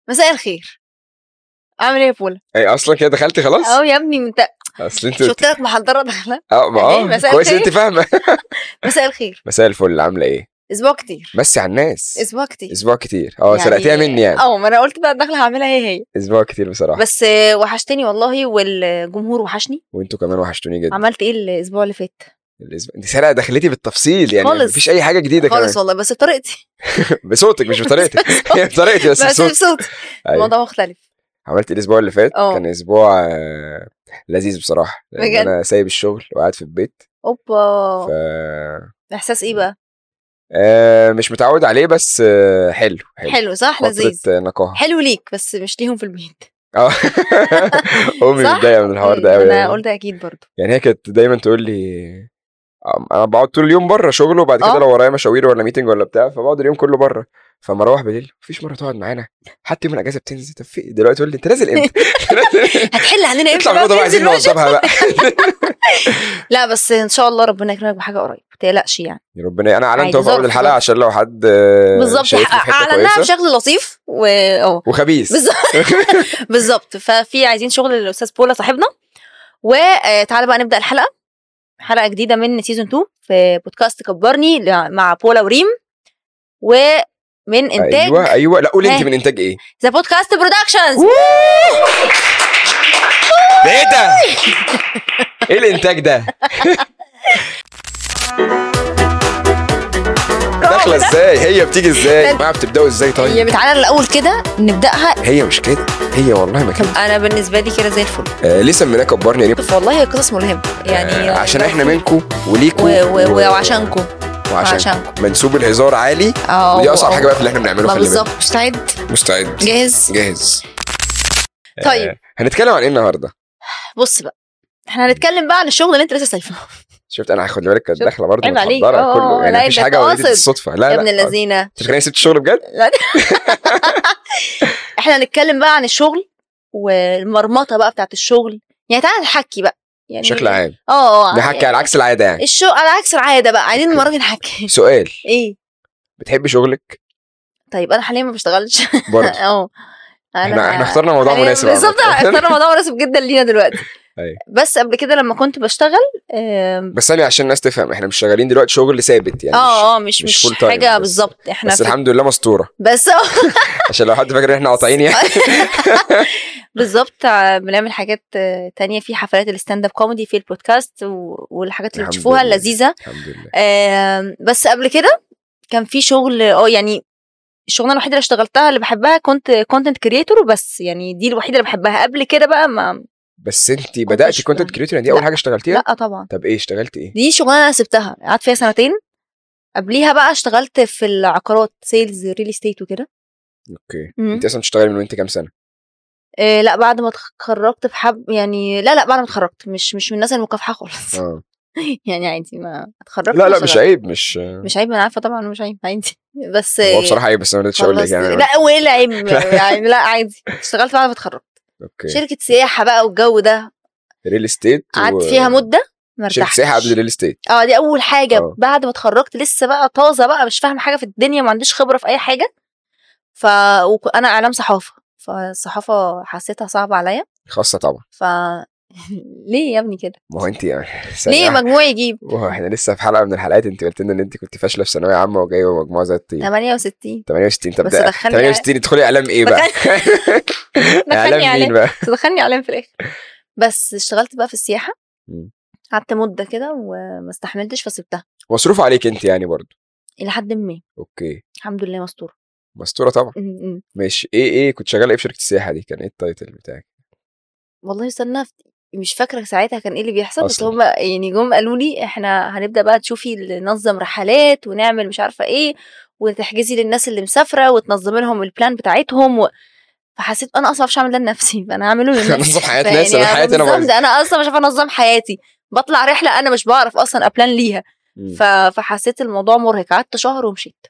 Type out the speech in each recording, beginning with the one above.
مساء الخير عامل ايه يا بولا اي اصلا كده دخلتي خلاص اهو يا ابني انت اصل انت شفت لك محضره داخله اه ما إيه، مساء اه كويس إن انت الخير. فاهمه مساء الخير مساء الفل عامله ايه اسبوع كتير مسي على الناس اسبوع كتير اسبوع كتير اه سرقتيها مني يعني اه ما انا قلت بقى الدخله هعملها هي هي اسبوع كتير بصراحه بس آه، وحشتني والله والجمهور وحشني وانتوا كمان وحشتوني جدا عملت ايه الاسبوع اللي فات الأسبوع- انت سرقه دخلتي بالتفصيل يعني خالص. مفيش اي حاجه جديده خالص كمان والله بس بطريقتي بصوتك مش بطريقتك هي بطريقتي بس بس بصوتك بصوتي أيوة. الموضوع مختلف عملت إيه الاسبوع اللي فات اه. كان اسبوع آه، لذيذ بصراحه لان بجد؟ انا سايب الشغل وقاعد في البيت اوبا ف احساس ايه بقى آه، مش متعود عليه بس آه، حلو حلو حلو صح لذيذ فتره نقاهه حلو ليك بس مش ليهم في البيت اه امي صح؟ متضايقه من الحوار ده مم، قوي انا يعني. قلت اكيد برضو يعني هي كانت دايما تقول لي أم- انا بقعد طول اليوم بره شغل وبعد كده اه. لو ورايا مشاوير ولا ميتنج ولا بتاع فبقعد اليوم كله بره فما اروح بالليل مفيش مره تقعد معانا حتى يوم الاجازه بتنزل طب في إيه؟ دلوقتي تقول لي انت نازل امتى؟ هتحل علينا امتى اطلع من بقى الاوضه بقى عايزين تنزل وشك؟ نوظفها بقى لا بس ان شاء الله ربنا يكرمك بحاجه قريب ما تقلقش يعني يا ربنا انا عادي، اعلنتها في اول ظرف، الحلقه ظرف. عشان لو حد آه، بالظبط شايفني في حته اعلناها كويسه بشكل لطيف و اه وخبيث بالظبط بالظبط ففي عايزين شغل للاستاذ بولا صاحبنا وتعالى بقى نبدا الحلقه حلقه جديده من سيزون 2 في بودكاست كبرني ل- مع بولا وريم ومن انتاج ايوه ايوه لا قولي انت ها. من انتاج ايه؟ ذا بودكاست برودكشنز ده ايه ده؟ ايه الانتاج ده؟ داخله ازاي؟ هي بتيجي ازاي؟ ما بتبداوا ازاي طيب؟ هي تعالى الاول كده نبداها هي مش كده هي والله ما كده انا بالنسبه لي كده زي الفل آه ليه سميناه كبرني يا ريم؟ والله هي قصص ملهمه يعني آه عشان لو احنا في- منكم وليكم و- و- وعشانكم وعشان وعشانكم منسوب الهزار عالي اه ودي اصعب و- حاجه بقى في اللي احنا بنعمله ما خلي بالك بالظبط مستعد مستعد جاهز جاهز طيب آه هنتكلم عن ايه النهارده؟ بص بقى احنا هنتكلم بقى عن الشغل اللي انت لسه سايفه شفت انا خد بالك كانت شفت؟ داخله برضه عيب عليك. متحضره اه، كله يعني لا، مفيش ده حاجه انت وليدة قاصد. الصدفه لا يا لا ابن اللذينه انت فاكرني سبت الشغل بجد؟ لا. احنا هنتكلم بقى عن الشغل والمرمطه بقى بتاعت الشغل يعني تعالى نحكي بقى يعني بشكل عام اه نحكي على عكس العاده يعني الشغل على عكس العاده بقى عايزين المره دي نحكي سؤال ايه بتحبي شغلك طيب انا حاليا ما بشتغلش برضه اه احنا احنا اخترنا موضوع حالياً مناسب بالظبط عامة. اخترنا موضوع مناسب جدا لينا دلوقتي أيوة. بس قبل كده لما كنت بشتغل آم، بس ثانية عشان الناس تفهم احنا مش شغالين دلوقتي شغل ثابت يعني اه اه مش مش مش, full time حاجه بس. بالظبط احنا بس في الحمد لله مستوره بس عشان لو حد فاكر ان احنا قاطعين يعني بالظبط آه، بنعمل حاجات آه، تانية في حفلات الستاند اب كوميدي في البودكاست و- والحاجات اللي الحمد بتشوفوها لله. اللذيذه الحمد لله آم، بس قبل كده كان في شغل اه يعني الشغلانه الوحيده اللي اشتغلتها اللي بحبها كنت كونتنت كريتور وبس يعني دي الوحيده اللي بحبها قبل كده بقى ما بس انت بداتي كنتش كونتنت ب- كريتور دي اول لا. حاجه اشتغلتيها لا طبعا طب ايه اشتغلتي ايه دي شغلانه انا سبتها قعدت فيها سنتين قبليها بقى اشتغلت في العقارات سيلز ريل استيت وكده اوكي مم. انت اصلا بتشتغلي من وانت كام سنه إيه لا بعد ما اتخرجت بحب يعني لا لا بعد ما اتخرجت مش مش من الناس المكافحه خالص اه يعني عادي ما اتخرجت لا لا واشتغلت. مش عيب مش مش عيب انا عارفه طبعا إنه مش عيب عادي بس هو بصراحه عيب بس انا ما رضيتش اقول لك خلصت- يعني لا وايه اللي عيب يعني لا عادي اشتغلت بعد ما اتخرجت اوكي شركه سياحه بقى والجو ده ريل استيت قعدت فيها مده ما شركه ارتحتش سياحه قبل ريل استيت اه دي اول حاجه اه. بعد ما اتخرجت لسه بقى طازه بقى مش فاهمه حاجه في الدنيا ما عنديش خبره في اي حاجه ف وانا اعلام صحافه فالصحافه حسيتها صعبه عليا خاصه طبعا ف ليه يا ابني كده ما هو انت يعني ليه ثانية مجموعي يجيب واحدة. احنا لسه في حلقه من الحلقات انت قلت لنا ان انت كنت فاشله في ثانويه عامه وجايبه مجموعه زي الطين 68 68 طب بس ده دخلني 68 ادخلي اعلام ايه بقى؟ دخلني اعلام اعلام مين بقى؟ بس دخلني اعلام في الاخر بس اشتغلت بقى في السياحه مم. قعدت مده كده وما استحملتش فسبتها مصروف عليك انت يعني برضو الى حد ما اوكي الحمد لله مستوره مستوره طبعا م- م. ماشي ايه ايه كنت شغاله ايه في شركه السياحه دي كان ايه التايتل بتاعك والله استنى أفت- مش فاكره ساعتها كان ايه اللي بيحصل بس أصلاً. هم يعني جم قالوا لي احنا هنبدا بقى تشوفي ننظم رحلات ونعمل مش عارفه ايه وتحجزي للناس اللي مسافره وتنظمي لهم البلان بتاعتهم و... فحسيت انا اصلا ما بعرفش اعمل ده لنفسي فانا هعمله لنفسي انظم حياة فيعني ناس، أنا حياتي أنا بالظبط، بايظة. انا اصلا مش عارفه انظم حياتي بطلع رحله انا مش بعرف اصلا ابلان ليها مم. ف... فحسيت الموضوع مرهق قعدت شهر ومشيت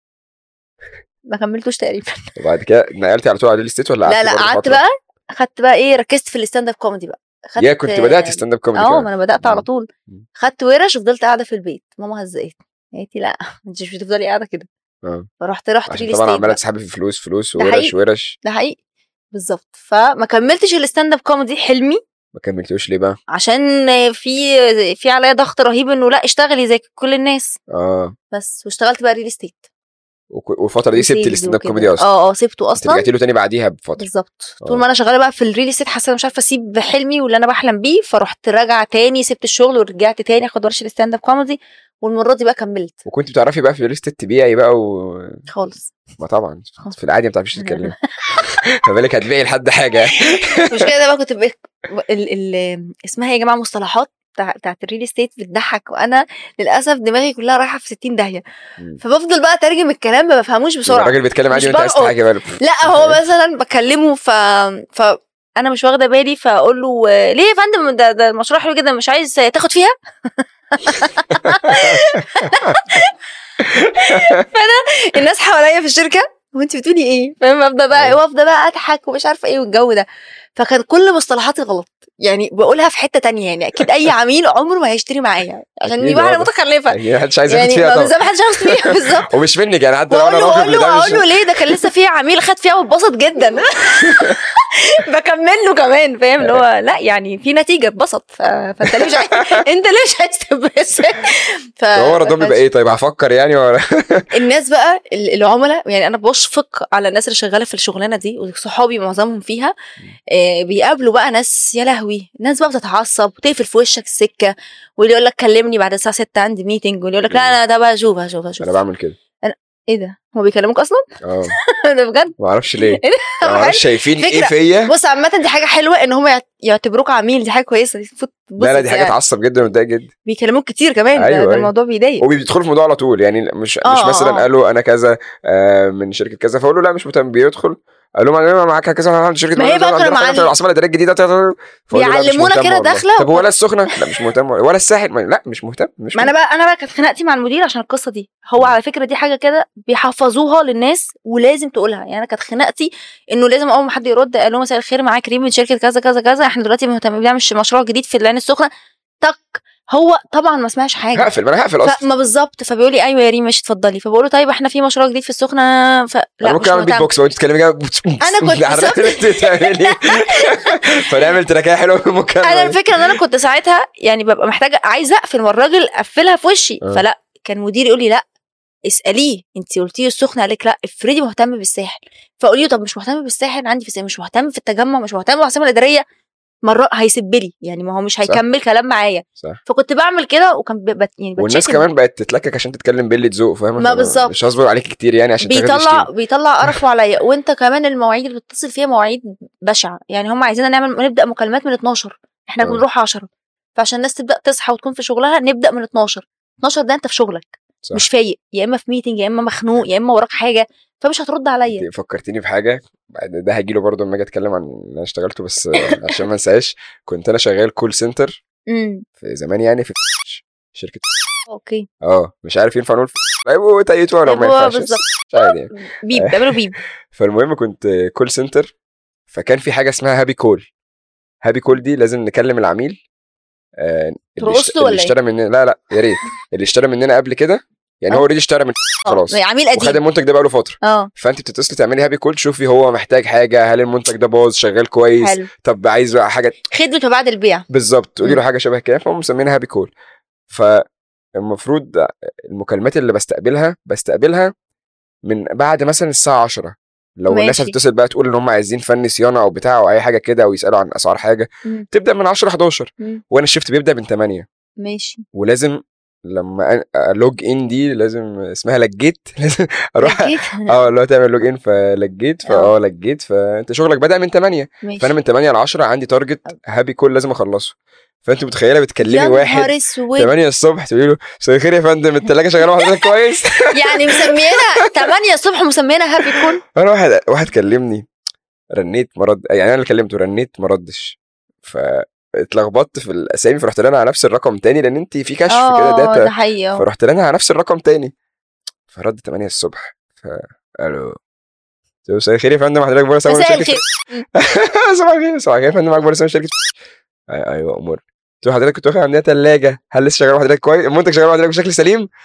ما كملتوش تقريبا وبعد كده نقلتي على طول على ريل استيت ولا لا لا برضه قعدت فترة؟ بقى خدت بقى ايه ركزت في الستاند اب كوميدي بقى خدت يا كنت بدات ستاند اب كوميدي اه كمان. ما انا بدات على مم. طول مم. خدت ورش وفضلت قاعده في البيت ماما هزقتني قالت لي لا انت مش بتفضلي قاعده كده اه فرحت رحت عشان ريل طبعا استيت عماله بقى. تسحبي في فلوس فلوس ده ورش حقيقي. ورش ده حقيقي بالظبط فما كملتش الستاند اب كوميدي حلمي ما كملتوش ليه بقى؟ عشان في في عليا ضغط رهيب انه لا اشتغلي زي كل الناس اه بس واشتغلت بقى ريل استيت وك- والفتره دي سبت وسيلز الستاند اب وكده. كوميدي اصلا اه اه سبته انت اصلا رجعتي له تاني بعديها بفتره بالظبط آه. طول ما انا شغاله بقى في الريل استيت حاسه أنا مش عارفه اسيب حلمي واللي انا بحلم بيه فرحت راجعه تاني سبت الشغل ورجعت تاني اخد ورشه ستاند اب كوميدي والمره دي بقى كملت وكنت بتعرفي بقى في الريل استيت تبيعي بقى و... خالص ما طبعا في العادي ما بتعرفيش تتكلمي ما بالك هتبيعي لحد حاجه مش كده بقى كنت ب... ال... ال... اسمها إيه يا جماعه مصطلحات بتاع... بتاعت الريل استيت بتضحك وانا للاسف دماغي كلها رايحه في 60 داهيه مم. فبفضل بقى اترجم الكلام ما بفهموش بسرعه الراجل بيتكلم عادي مش وانت عايز بلقط. تحكي بقى لا هو مثلا بكلمه ف ف انا مش واخده بالي فاقول له آه، ليه يا فندم ده ده المشروع حلو جدا مش عايز تاخد فيها فانا الناس حواليا في الشركه وانت بتقولي ايه فاهم ابدا بقى أيوة. وافضل بقى اضحك ومش عارفه ايه والجو ده فكان كل مصطلحاتي غلط يعني بقولها في حته تانية يعني اكيد اي عميل عمره ما هيشتري معايا عشان أكيد دي واحده واضح. متخلفه يعني محدش عايز ياخد يعني فيها ما طبعا بالظبط محدش عاوز فيها بالظبط ومش منك يعني حتى لو واقول انا له راجل اقول له بده اقول له مش ليه ده كان لسه في عميل خد فيها واتبسط جدا بكمل له كمان فاهم اللي هو لا يعني في نتيجه اتبسط ف... فانت ليه مش عايز انت ليه مش عايز تتبسط ف... هو ردهم بيبقى ايه طيب هفكر يعني ولا الناس بقى ال- العملاء يعني انا بشفق على الناس اللي شغاله في الشغلانه دي وصحابي معظمهم فيها آه بيقابلوا بقى ناس يا لهوي ناس بقى بتتعصب وتقفل في وشك السكه واللي يقول لك كلمني بعد الساعه 6 عندي ميتنج واللي يقول لك لا لا ده بقى شوف هشوف هشوف انا بعمل كده ايه ده هو بيكلموك اصلا اه ده بجد ما اعرفش ليه إيه ما اعرفش شايفين ايه فكرة. فيا بص عامة دي حاجة حلوة ان هم يعت- يعتبروك عميل دي حاجة كويسة دي المفروض لا لا تتبسط دي حاجه يعني. تعصب جدا ومتضايق جدا بيكلموك كتير كمان ده- أيوة، ده أيوة. الموضوع بيضايق وبيدخلوا في الموضوع على طول يعني مش آه، مش آه، مثلا آه. قالوا انا كذا آه، من شركه كذا فاقول له لا مش مهتم بيدخل قال لهم انا معاك كذا انا عندي شركه ما هي بقى كانوا معلم- العاصمه الاداريه الجديده فأقول له لا، مش بيعلمونا مهتم كده والله. داخلة طب وك- ولا السخنه لا مش مهتم ولا الساحل ما- لا مش مهتم مش ما انا بقى انا بقى كانت خناقتي مع المدير عشان القصة دي هو على فكرة دي حاجة كده بيحفظوها للناس ولازم تقولها يعني انا كانت خناقتي انه لازم اول ما حد يرد قال له مساء الخير معاك كريم من شركة كذا كذا كذا احنا دلوقتي مهتمين بنعمل مشروع جديد في العين السخنة تك هو طبعا ما سمعش حاجة هقفل ما انا هقفل اصلا فما بالظبط فبيقول لي ايوه يا ريم ماشي اتفضلي فبقول له طيب احنا في مشروع جديد في السخنه فلا انا ممكن مش اعمل بيت مهتم. بوكس وانت تتكلمي كده أنا كنت عرفت اللي انت بتعملي فنعمل تراكيه حلوه في المكالمه انا الفكره ان انا كنت ساعتها يعني ببقى محتاجه عايزه اقفل والراجل قفلها في وشي آه. فلا كان مديري يقول لي لا اساليه انت قلتي له السخنه قال لك لا افرضي مهتم بالساحل فقولي له طب مش مهتم بالساحل عندي في الساحل مش مهتم في التجمع مش مهتم بالعاصمه الاداريه مره هيسب لي يعني ما هو مش هيكمل كلام معايا صح فكنت بعمل كده وكان ب... بت- يعني والناس بتشتم. كمان بقت تتلكك عشان تتكلم بيلي ذوق فاهمه ما فأنا بالظبط. مش هصبر عليك كتير يعني عشان تاخدي بيطلع شتيمة. بيطلع قرفه عليا وانت كمان المواعيد اللي بتتصل فيها مواعيد بشعه يعني هم عايزيننا نعمل نبدا مكالمات من 12 احنا آه. بنروح 10 فعشان الناس تبدا تصحى وتكون في شغلها نبدا من 12 12 ده انت في شغلك صح. مش فايق يا اما في ميتنج يا اما مخنوق يا اما وراك حاجه فمش هترد عليا انت فكرتيني بحاجه بعد ده هيجي له برضه لما اجي اتكلم عن اللي انا اشتغلته بس عشان ما انساش كنت انا شغال كول سنتر امم في زمان يعني في شركه اوكي اه مش عارف ينفع نقول ايوه تايتوا ولا ما هو ينفعش بالظبط مش عادي يعني بيب بيعملوا بيب فالمهم كنت كول سنتر فكان في حاجه اسمها هابي كول هابي كول دي لازم نكلم العميل آه اللي, ترقص اشت... له ولا اللي ايه؟ اشترى مننا لا لا يا ريت اللي اشترى مننا قبل كده يعني هو آه. اوريدي اشترى من خلاص آه، عميل وخد قديم المنتج ده بقاله فتره اه فانت بتتصلي تعملي هابي كول تشوفي هو محتاج حاجه هل المنتج ده باظ شغال كويس حلو طب عايز بقى حاجه خدمه ما بعد البيع بالظبط تقولي له مم. حاجه شبه كده فهم مسمينها هابي كول فالمفروض المكالمات اللي بستقبلها بستقبلها من بعد مثلا الساعه 10 لو الناس ماشي. هتتصل بقى تقول ان هم عايزين فني صيانه او بتاع او اي حاجه كده او يسالوا عن اسعار حاجه مم. تبدا من 10 11 مم. وانا الشيفت بيبدا من 8 ماشي ولازم لما لوج ان دي لازم اسمها لجيت لازم اروح لقيت؟ اه اللي هو تعمل لوج ان فلجيت فاه لجيت فانت شغلك بدا من 8 ماشي فانا من 8 ل 10 عندي تارجت هابي كول لازم اخلصه فانت متخيله يا بتكلمي نهار واحد اسود 8 الصبح تقولي له مساء الخير يا فندم الثلاجه شغاله مع حضرتك كويس يعني مسمينا 8 الصبح مسمينا هابي كول انا واحد واحد كلمني رنيت مرد يعني انا اللي كلمته رنيت ما ردش فاتلخبطت في الاسامي فرحت لنا على نفس الرقم تاني لان انت في كشف كده اه داتا ده حقيقي اه فرحت لنا على نفس الرقم تاني فرد 8 الصبح فالو قلت له مساء الخير يا فندم حضرتك بولا سامي مساء شركه الخير صباح الخير صباح الخير يا فندم معاك بولا سامي شركه أي- ايوه امور قلت له حضرتك كنت واخد عندنا ثلاجه هل لسه شغال مع حضرتك كويس المنتج شغال مع حضرتك بشكل سليم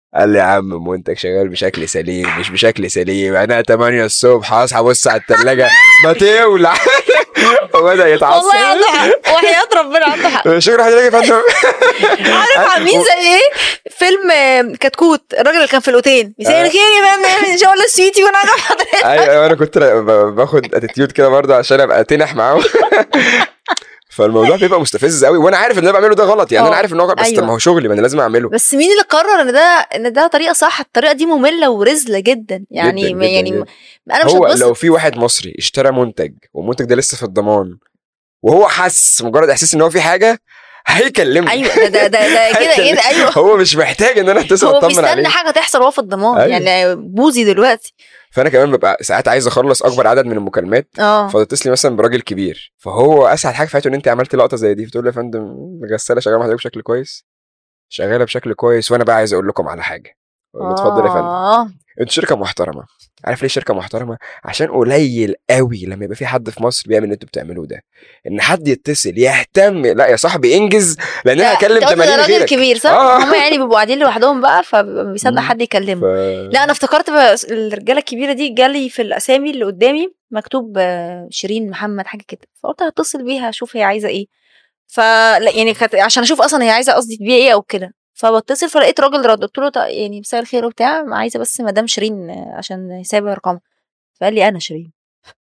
قال لي يا عم منتج شغال بشكل سليم مش بشكل سليم انا 8 الصبح اصحى ابص على الثلاجه ما تولع وبدا يتعصب والله عنده حق وحياة ربنا عنده حق شكرا حضرتك يا فندم عارف عاملين زي ايه فيلم آه، كتكوت الراجل اللي كان في الاوتيل مساء آه. الخير يا فندم ان شاء الله سويتي وانا عارف حضرتك ايوه ايوه انا كنت ب- باخد اتيتيود كده برضه عشان ابقى تنح معاهم فالموضوع بيبقى مستفز قوي وانا عارف ان اللي أنا بعمله ده غلط يعني اه. انا عارف ان هو غلط بس أيوة. طب ما هو شغلي ما انا لازم اعمله بس مين اللي قرر ان ده ان ده طريقه صح الطريقه دي ممله ورزله جدا يعني جداً، ما يعني جداً. انا مش هو هتبسط لو في واحد مصري اشترى منتج والمنتج ده لسه في الضمان وهو حس مجرد احساس ان هو في حاجه هيكلمني ايوه ده ده ده, ده كده كده ايوه هو مش محتاج ان انا اتصل هو اطمن بيستنى عليه حاجه تحصل وهو في الضمان أيوة. يعني بوزي دلوقتي فانا كمان ببقى ساعات عايز اخلص اكبر عدد من المكالمات اه فتتصلي مثلا براجل كبير فهو اسعد حاجه في حياته ان انت عملت لقطه زي دي فتقول له يا فندم الغساله شغاله مع حضرتك بشكل كويس شغاله بشكل كويس وانا بقى عايز اقول لكم على حاجه اقول له اتفضل يا فندم اه انتوا شركه محترمه عارف ليه شركه محترمه عشان قليل قوي لما يبقى في حد في مصر بيعمل اللي انتوا بتعملوه ده ان حد يتصل يهتم لا يا صاحبي انجز لان انا لا، هكلم أنت قلت 80 ده راجل غيرك كبير صح؟ آه. هم يعني بيبقوا قاعدين لوحدهم بقى فبيصدق مم. حد ف... يكلمه لا انا افتكرت بس الرجاله الكبيره دي جالي في الاسامي اللي قدامي مكتوب آه، شيرين محمد حاجه كده فقلت هتصل بيها اشوف هي عايزه ايه فلا يعني كانت عشان اشوف اصلا هي عايزه قصدي تبيع ايه او كده فبتصل فلقيت راجل رد قلت له طيب يعني مساء الخير وبتاع عايزه بس مدام شيرين آه، عشان سايبه رقمها فقال لي انا شيرين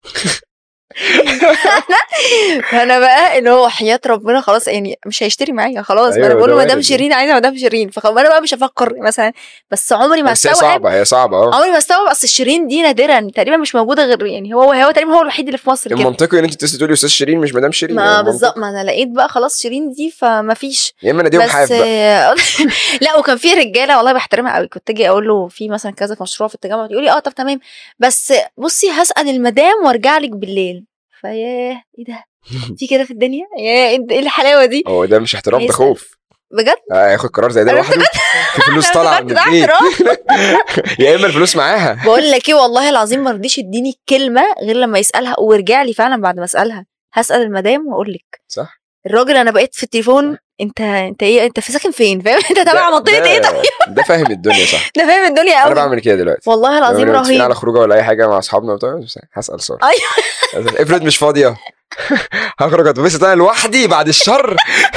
فانا بقى اللي هو حياه ربنا خلاص يعني مش هيشتري معايا خلاص أيوة، فانا بقول له ده مدام وارد. شيرين عايزه مدام شيرين فانا بقى مش هفكر مثلا بس عمري ما بس هي استوعب صعبه هي صعبه اه عمري ما استوعب اصل شيرين دي نادرا تقريبا مش موجوده غير يعني هو هو تقريبا هو الوحيد اللي في مصر كده المنطقي ان انت تتصل تقولي استاذ شيرين مش مدام شيرين ما يعني بالظبط ما انا لقيت بقى خلاص شيرين دي فما فيش يا اما ناديهم حاف بس بقى لا وكان في رجاله والله بحترمها قوي كنت اجي اقول له في مثلا كذا في مشروع في التجمع يقول لي اه طب تمام بس بصي هسال المدام وارجع لك بالليل فياه ايه ده في كده في الدنيا يا إنت- ايه الحلاوه دي هو ده مش احترام ده هيسأل. خوف بجد آه، ياخد قرار زي ده أنا لوحده في فلوس طالعه من ده البيت احترام. يا اما الفلوس معاها بقول لك ايه والله العظيم ما رضيش يديني كلمه غير لما يسالها ورجع لي فعلا بعد ما اسالها هسال المدام واقول لك صح الراجل انا بقيت في التليفون انت انت ايه انت في ساكن فين فاهم انت تبع ده- منطقه ده- ايه طيب ده فاهم الدنيا صح ده فاهم الدنيا انا قوي بعمل كده دلوقتي والله العظيم لما نبقى متفقين على رهيب خروجه ولا اي حاجه مع اصحابنا وبتاع بس هسال ساره ايوه افرض مش فاضيه هخرج اتبسط انا لوحدي بعد الشر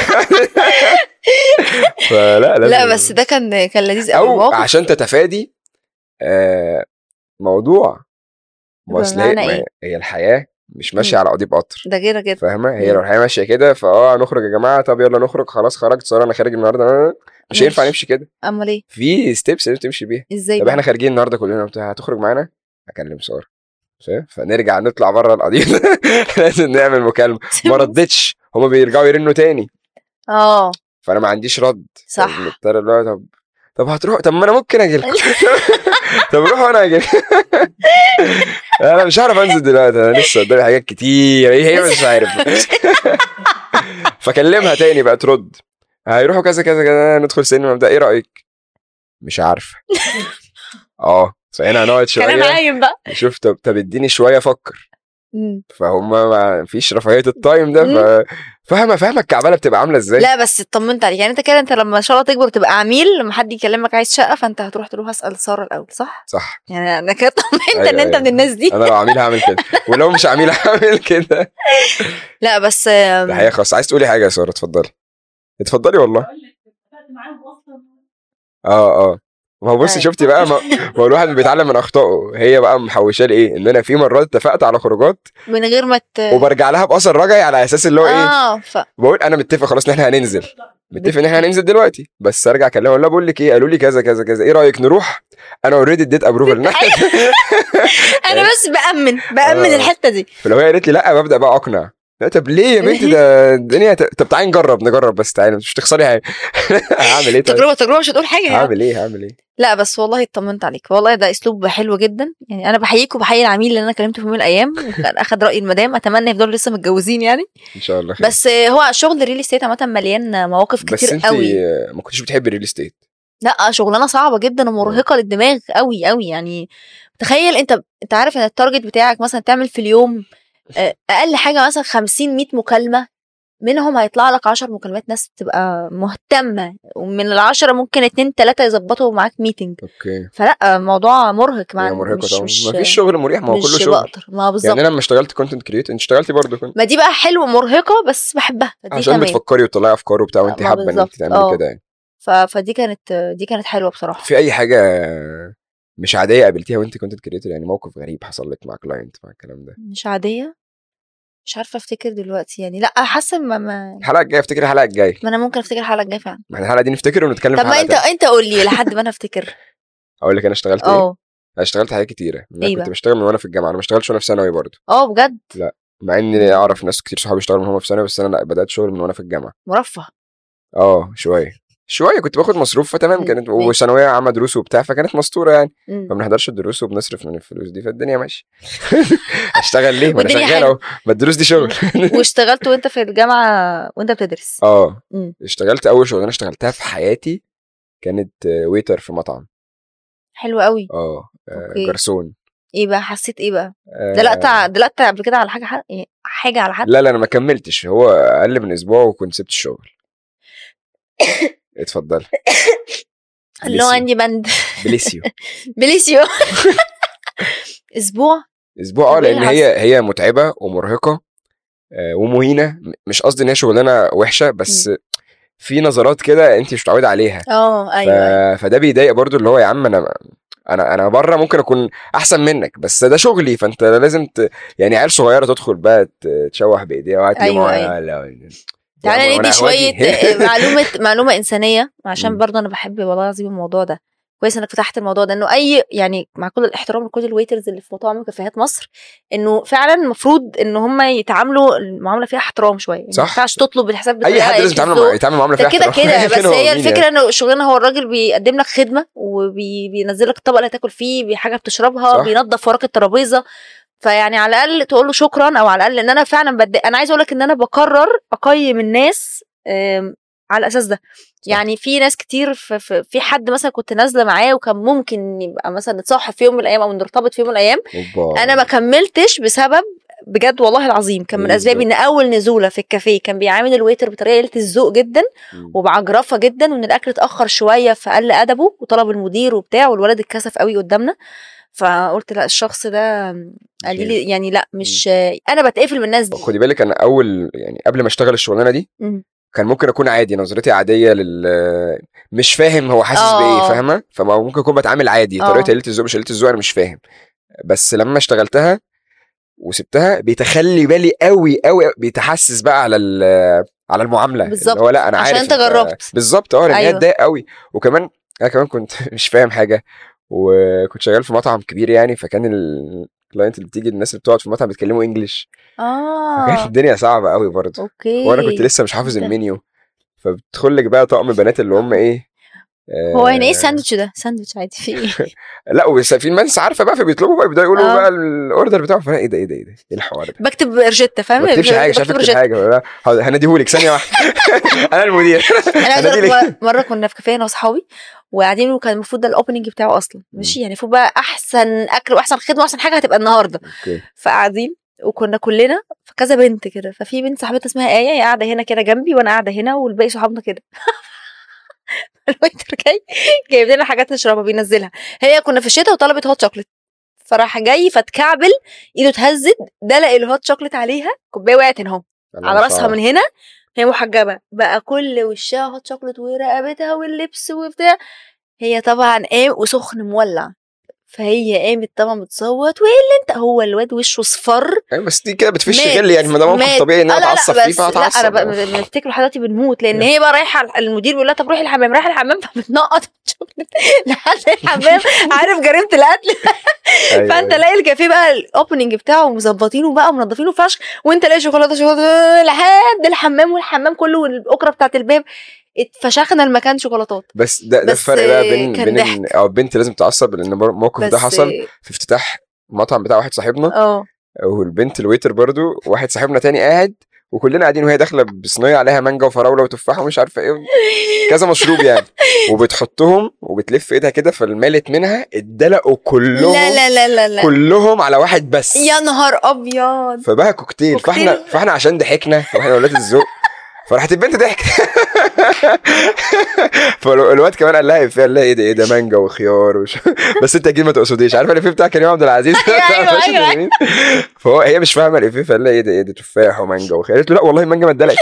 فلا لازم لا بس ده كان كان لذيذ قوي او موقف عشان تتفادي آه، موضوع ما اصل هي بمعنى ما إيه؟ هي الحياه مش ماشيه مم. على قضيب قطر ده كده كده فاهمه هي مم. لو الحياه ماشيه كده فاه نخرج يا جماعه طب يلا نخرج خلاص خرجت ساره انا خارج النهارده مش هينفع ماشي. نمشي كده امال ايه في ستيبس لازم تمشي بيها ازاي طب بقى؟ احنا خارجين النهارده كلنا وبتاع هتخرج معانا اكلم ساره فاهم؟ فنرجع نطلع بره القضيه لازم نعمل مكالمه ما ردتش هما بيرجعوا يرنوا تاني اه فانا ما عنديش رد صح. مضطر اللي هو طب طب هتروح طب ما انا ممكن اجي لكم طب روح وانا اجي انا مش هعرف انزل دلوقتي انا لسه قدامي حاجات كتير هي هي مش عارف فكلمها تاني بقى ترد هيروحوا كذا كذا كذا ندخل سينما ده ايه رايك مش عارفه اه فهنا هنقعد كلام شويه عايم بقى نشوف طب طب اديني شويه افكر مم. فهم ما فيش رفاهيه التايم ده ف... فاهمه فاهمه الكعبله بتبقى عامله ازاي لا بس اطمنت عليك يعني انت كده انت لما ان شاء الله تكبر تبقى عميل لما حد يكلمك عايز شقه فانت هتروح تروح اسال ساره الاول صح؟ صح يعني انا كده طمنت أيوة، ان انت أيوة. من الناس دي انا لو عميل هعمل كده ولو مش عميل هعمل كده لا بس ده حقيقه خلاص عايز تقولي حاجه يا ساره اتفضلي اتفضلي والله اه اه ما هو بصي أيوة. شفتي بقى ما ما هو الواحد بيتعلم من اخطائه هي بقى محوشاه لايه ان انا في مرات اتفقت على خروجات من غير ما ت... وبرجع لها باثر رجعي على اساس اللي هو ايه اه ف... بقول انا متفق خلاص ان احنا هننزل متفق ان احنا هننزل دلوقتي بس ارجع اكلمها اقول لها بقول لك ايه قالوا لي كذا كذا كذا ايه رايك نروح انا اوريدي اديت ابروفل انا بس بامن بامن آه. الحته دي فلو هي قالت لي لا ببدا بقى اقنع لا طب ليه يا بنتي ده الدنيا ت- طب تعالي نجرب نجرب بس تعالي مش تخسري حاجه هعمل ايه طيب تجربه تجربه مش هتقول حاجه يعني. هعمل ايه هعمل ايه لا بس والله اطمنت عليك والله ده اسلوب حلو جدا يعني انا بحييك وبحيي العميل اللي انا كلمته في يوم من الايام وكان اخد راي المدام اتمنى يفضلوا لسه متجوزين يعني ان شاء الله خير بس هو شغل الريل استيت عامه مليان مواقف بس كتير انت قوي ما كنتش بتحبي الريل استيت لا شغلانه صعبه جدا ومرهقه للدماغ قوي قوي يعني تخيل انت انت عارف ان التارجت بتاعك مثلا تعمل في اليوم آه، اقل حاجه مثلا 50 100 مكالمه منهم هيطلع لك 10 مكالمات ناس تبقى مهتمه ومن العشرة ممكن اتنين تلاته يظبطوا معاك ميتنج اوكي فلا موضوع مرهق هي مع مرهقه مش طبعا مش مفيش شغل مريح ما هو مش كله شغل بقدر ما بالظبط يعني انا لما اشتغلت كونتنت كريت انت اشتغلتي برضه كنت ما دي بقى حلوه مرهقه بس بحبها فدي عشان تمام بتفكري وتطلعي افكار وبتاع وانت ما حابه ان انت بالظبط، تعملي اه. كده يعني ف... فدي كانت دي كانت حلوه بصراحه في اي حاجه مش عاديه قابلتيها وانت كونتنت كريتور يعني موقف غريب حصل لك مع كلاينت مع الكلام ده مش عاديه مش عارفه افتكر دلوقتي يعني لا حاسه ما, ما الحلقه الجايه افتكر الحلقه الجايه ما انا ممكن افتكر الحلقه الجايه فعلا ما احنا الحلقه دي نفتكر ونتكلم طب في ما حلقه انت تانية. انت قول لي لحد ما انا افتكر اقول لك انا اشتغلت ايه اه انا اشتغلت حاجات كتيره انا ايه كنت بقى؟ بشتغل من وانا في الجامعه انا ما اشتغلتش وانا في ثانوي برضه اه بجد مع اني اعرف ناس كتير صحابي اشتغلوا من هم في ثانوي بس انا لا بدات شغل من وانا في الجامعه مرفه اه شويه شويه كنت باخد مصروف فتمام مم، كانت ماشي. وثانويه عامه دروس وبتاع فكانت مستوره يعني مم. ما بنحضرش الدروس وبنصرف من الفلوس دي فالدنيا ماشيه اشتغل ليه ما انا والدنيا شغال حلوة. اهو ما الدروس دي شغل واشتغلت وانت في الجامعه وانت بتدرس اه مم. اشتغلت اول شغلانه اشتغلتها في حياتي كانت ويتر في مطعم حلو قوي اه آه، أوكي. جرسون ايه بقى حسيت ايه بقى آه، دلقت ع- دلقت قبل كده على حاجه ح- يعني حاجه على حد لا لا انا ما كملتش هو اقل من اسبوع وكنت سبت الشغل اتفضل اللي هو عندي بند بليسيو بليسيو اسبوع اسبوع اه طب إيه لان اللي هي هي متعبه ومرهقه آه، ومهينه م- مش قصدي ان هي شغلانه وحشه بس في نظرات كده انت مش متعوده عليها اه ف... ايوه أيوة. فده بيضايق برضو اللي هو يا عم انا انا انا بره ممكن اكون احسن منك بس ده شغلي فانت لازم ت... يعني عيال صغيره تدخل بقى ت- تشوح بايديها وهات لي أيوة، ميه. أيوة. لا، تعالى وأنا ندي هواجي. شويه معلومه معلومه انسانيه عشان مم. برضه انا بحب والله العظيم الموضوع ده كويس انك فتحت الموضوع ده انه اي يعني مع كل الاحترام لكل الويترز اللي في مطاعم وكافيهات مصر انه فعلا المفروض ان هم يتعاملوا المعامله فيها احترام شويه يعني صح. ما ينفعش تطلب الحساب اي بطريقه حد لازم قلة يتعامل ذوق. مع يتعامل معامله ده فيها كده احترام. كده أيا كان بس هو هي مين الفكره يعني. انه الشغلانه هو الراجل بيقدم لك خدمه وبينزل لك الطبق اللي هتاكل فيه بحاجه بتشربها صح. بينظف وراك الترابيزه فيعني على الاقل تقول له شكرا او على الاقل ان انا فعلا بد... انا عايزه اقول لك ان انا بقرر اقيم الناس آم، على الاساس ده يعني في ناس كتير في, في, في حد مثلا كنت نازله معاه وكان ممكن يبقى مثلا نتصاحب في يوم من الايام او نرتبط في يوم من الايام أوبا. انا ما كملتش بسبب بجد والله العظيم كان من إيه اسبابي ان اول نزوله في الكافيه كان بيعامل الويتر بطريقه قله الذوق جدا مم. وبعجرفه جدا وان الاكل اتاخر شويه فقل ادبه وطلب المدير وبتاع والولد اتكسف قوي قدامنا فقلت لا الشخص ده قال لي يعني لا مش انا بتقفل من الناس دي خدي بالك انا اول يعني قبل ما اشتغل الشغلانه دي مم. كان ممكن اكون عادي نظرتي عاديه لل مش فاهم هو حاسس آه. بايه فاهمه فما ممكن اكون بتعامل عادي آه. طريقه قله الذوق مش قله الذوق انا مش فاهم بس لما اشتغلتها وسبتها بيتخلي بالي قوي قوي بيتحسس بقى على ال- على المعامله بالظبط. اللي هو لا انا عشان عارف أنت جربت. بالظبط اه لان هي أيوة. اتضايق قوي وكمان انا كمان كنت مش فاهم حاجه وكنت شغال في مطعم كبير يعني فكان الكلاينت اللي بتيجي الناس اللي بتقعد في المطعم بيتكلموا انجلش فكانت اه الدنيا صعبه قوي برضه اوكي وانا كنت لسه مش حافظ ده. المنيو فبتدخل لك بقى طقم بنات اللي هم ايه آه، هو يعني ايه ساندوتش ده ساندوتش عادي في ايه لا وبس في ناس عارفه بقى فبيطلبوا بقى بيبداوا يقولوا آه. بقى الاوردر بتاعهم فانا ايه ده ايه ده ايه ده ايه الحوار ده بكتب روجيتا فاهم ما بكتبش حاجه مش عارف بكتب اكتب روجيتا. حاجه لا، حاضر، هنديهولك ثانيه واحده انا المدير انا عايزه أنا دي اقول ليه؟ لك مره كنا في كافيه انا واصحابي وقاعدين وكان المفروض ده الاوبننج بتاعه اصلا ماشي يعني المفروض بقى احسن اكل واحسن خدمه واحسن حاجه هتبقى النهارده اوكي فقاعدين وكنا كلنا في كذا بنت كده ففي بنت صاحبتها اسمها ايه هي قاعده هنا كده جنبي وانا قاعده هنا والباقي صحابنا كده الويتر جاي جايب لنا حاجات نشربها بينزلها هي كنا في الشتاء وطلبت هوت شوكليت فراح جاي فاتكعبل ايده اتهزت دلق الهوت شوكليت عليها كوبايه وقعت هنا اهو على راسها من هنا هي محجبه بقى كل وشها هوت شوكليت ورقبتها واللبس وبتاع هي طبعا قام وسخن مولع فهي قامت طبعا بتصوت وايه اللي انت هو الواد وشه صفر أيوة، بس دي كده بتفش مات- غل يعني ما ده موقف مات. طبيعي ان آه انا لا اتعصب لا فيه بس لا انا فهتعصب بقى بفتكر لحد دلوقتي بنموت لان هي بقى رايحه المدير بيقول لها طب روحي الحمام رايحه الحمام فبتنقط شوكليت لحد الحمام عارف جريمه القتل أيوة، فانت أيوة. لاقي الكافيه بقى الاوبننج بتاعه مظبطينه بقى ومنضفينه فشخ وانت لاقي شوكولاته شوكولاته لحد الحمام والحمام كله والاكره بتاعت الباب اتفشخنا المكان شوكولاتات بس ده ده بس الفرق بقى بين كان بين ضحك. إن- او البنت لازم تعصب لان الموقف بس ده حصل في افتتاح مطعم بتاع واحد صاحبنا اه والبنت الويتر برضو واحد صاحبنا تاني قاعد وكلنا قاعدين وهي داخله بصينيه عليها مانجا وفراوله وتفاح ومش عارفه ايه كذا مشروب يعني وبتحطهم وبتلف ايدها كده فالمالت منها اتدلقوا كلهم لا لا لا لا لا كلهم على واحد بس يا نهار ابيض فبقى كوكتيل, كوكتيل. فاحنا فاحنا عشان ضحكنا واحنا ولاد الذوق فراحت البنت ضحكت فالواد كمان قال لها إفيه، قال لها ايه ده ايه ده مانجا وخيار وش... بس انت اكيد ما تقصديش عارفه الافيه بتاع كريم عبد العزيز أيوة، فاش أيوة. اليمين؟ فهو هي مش فاهمه الافيه فقال لها ايه ده ايه ده تفاح ومانجا وخيار قالت له لا والله المانجا ما اتدلقت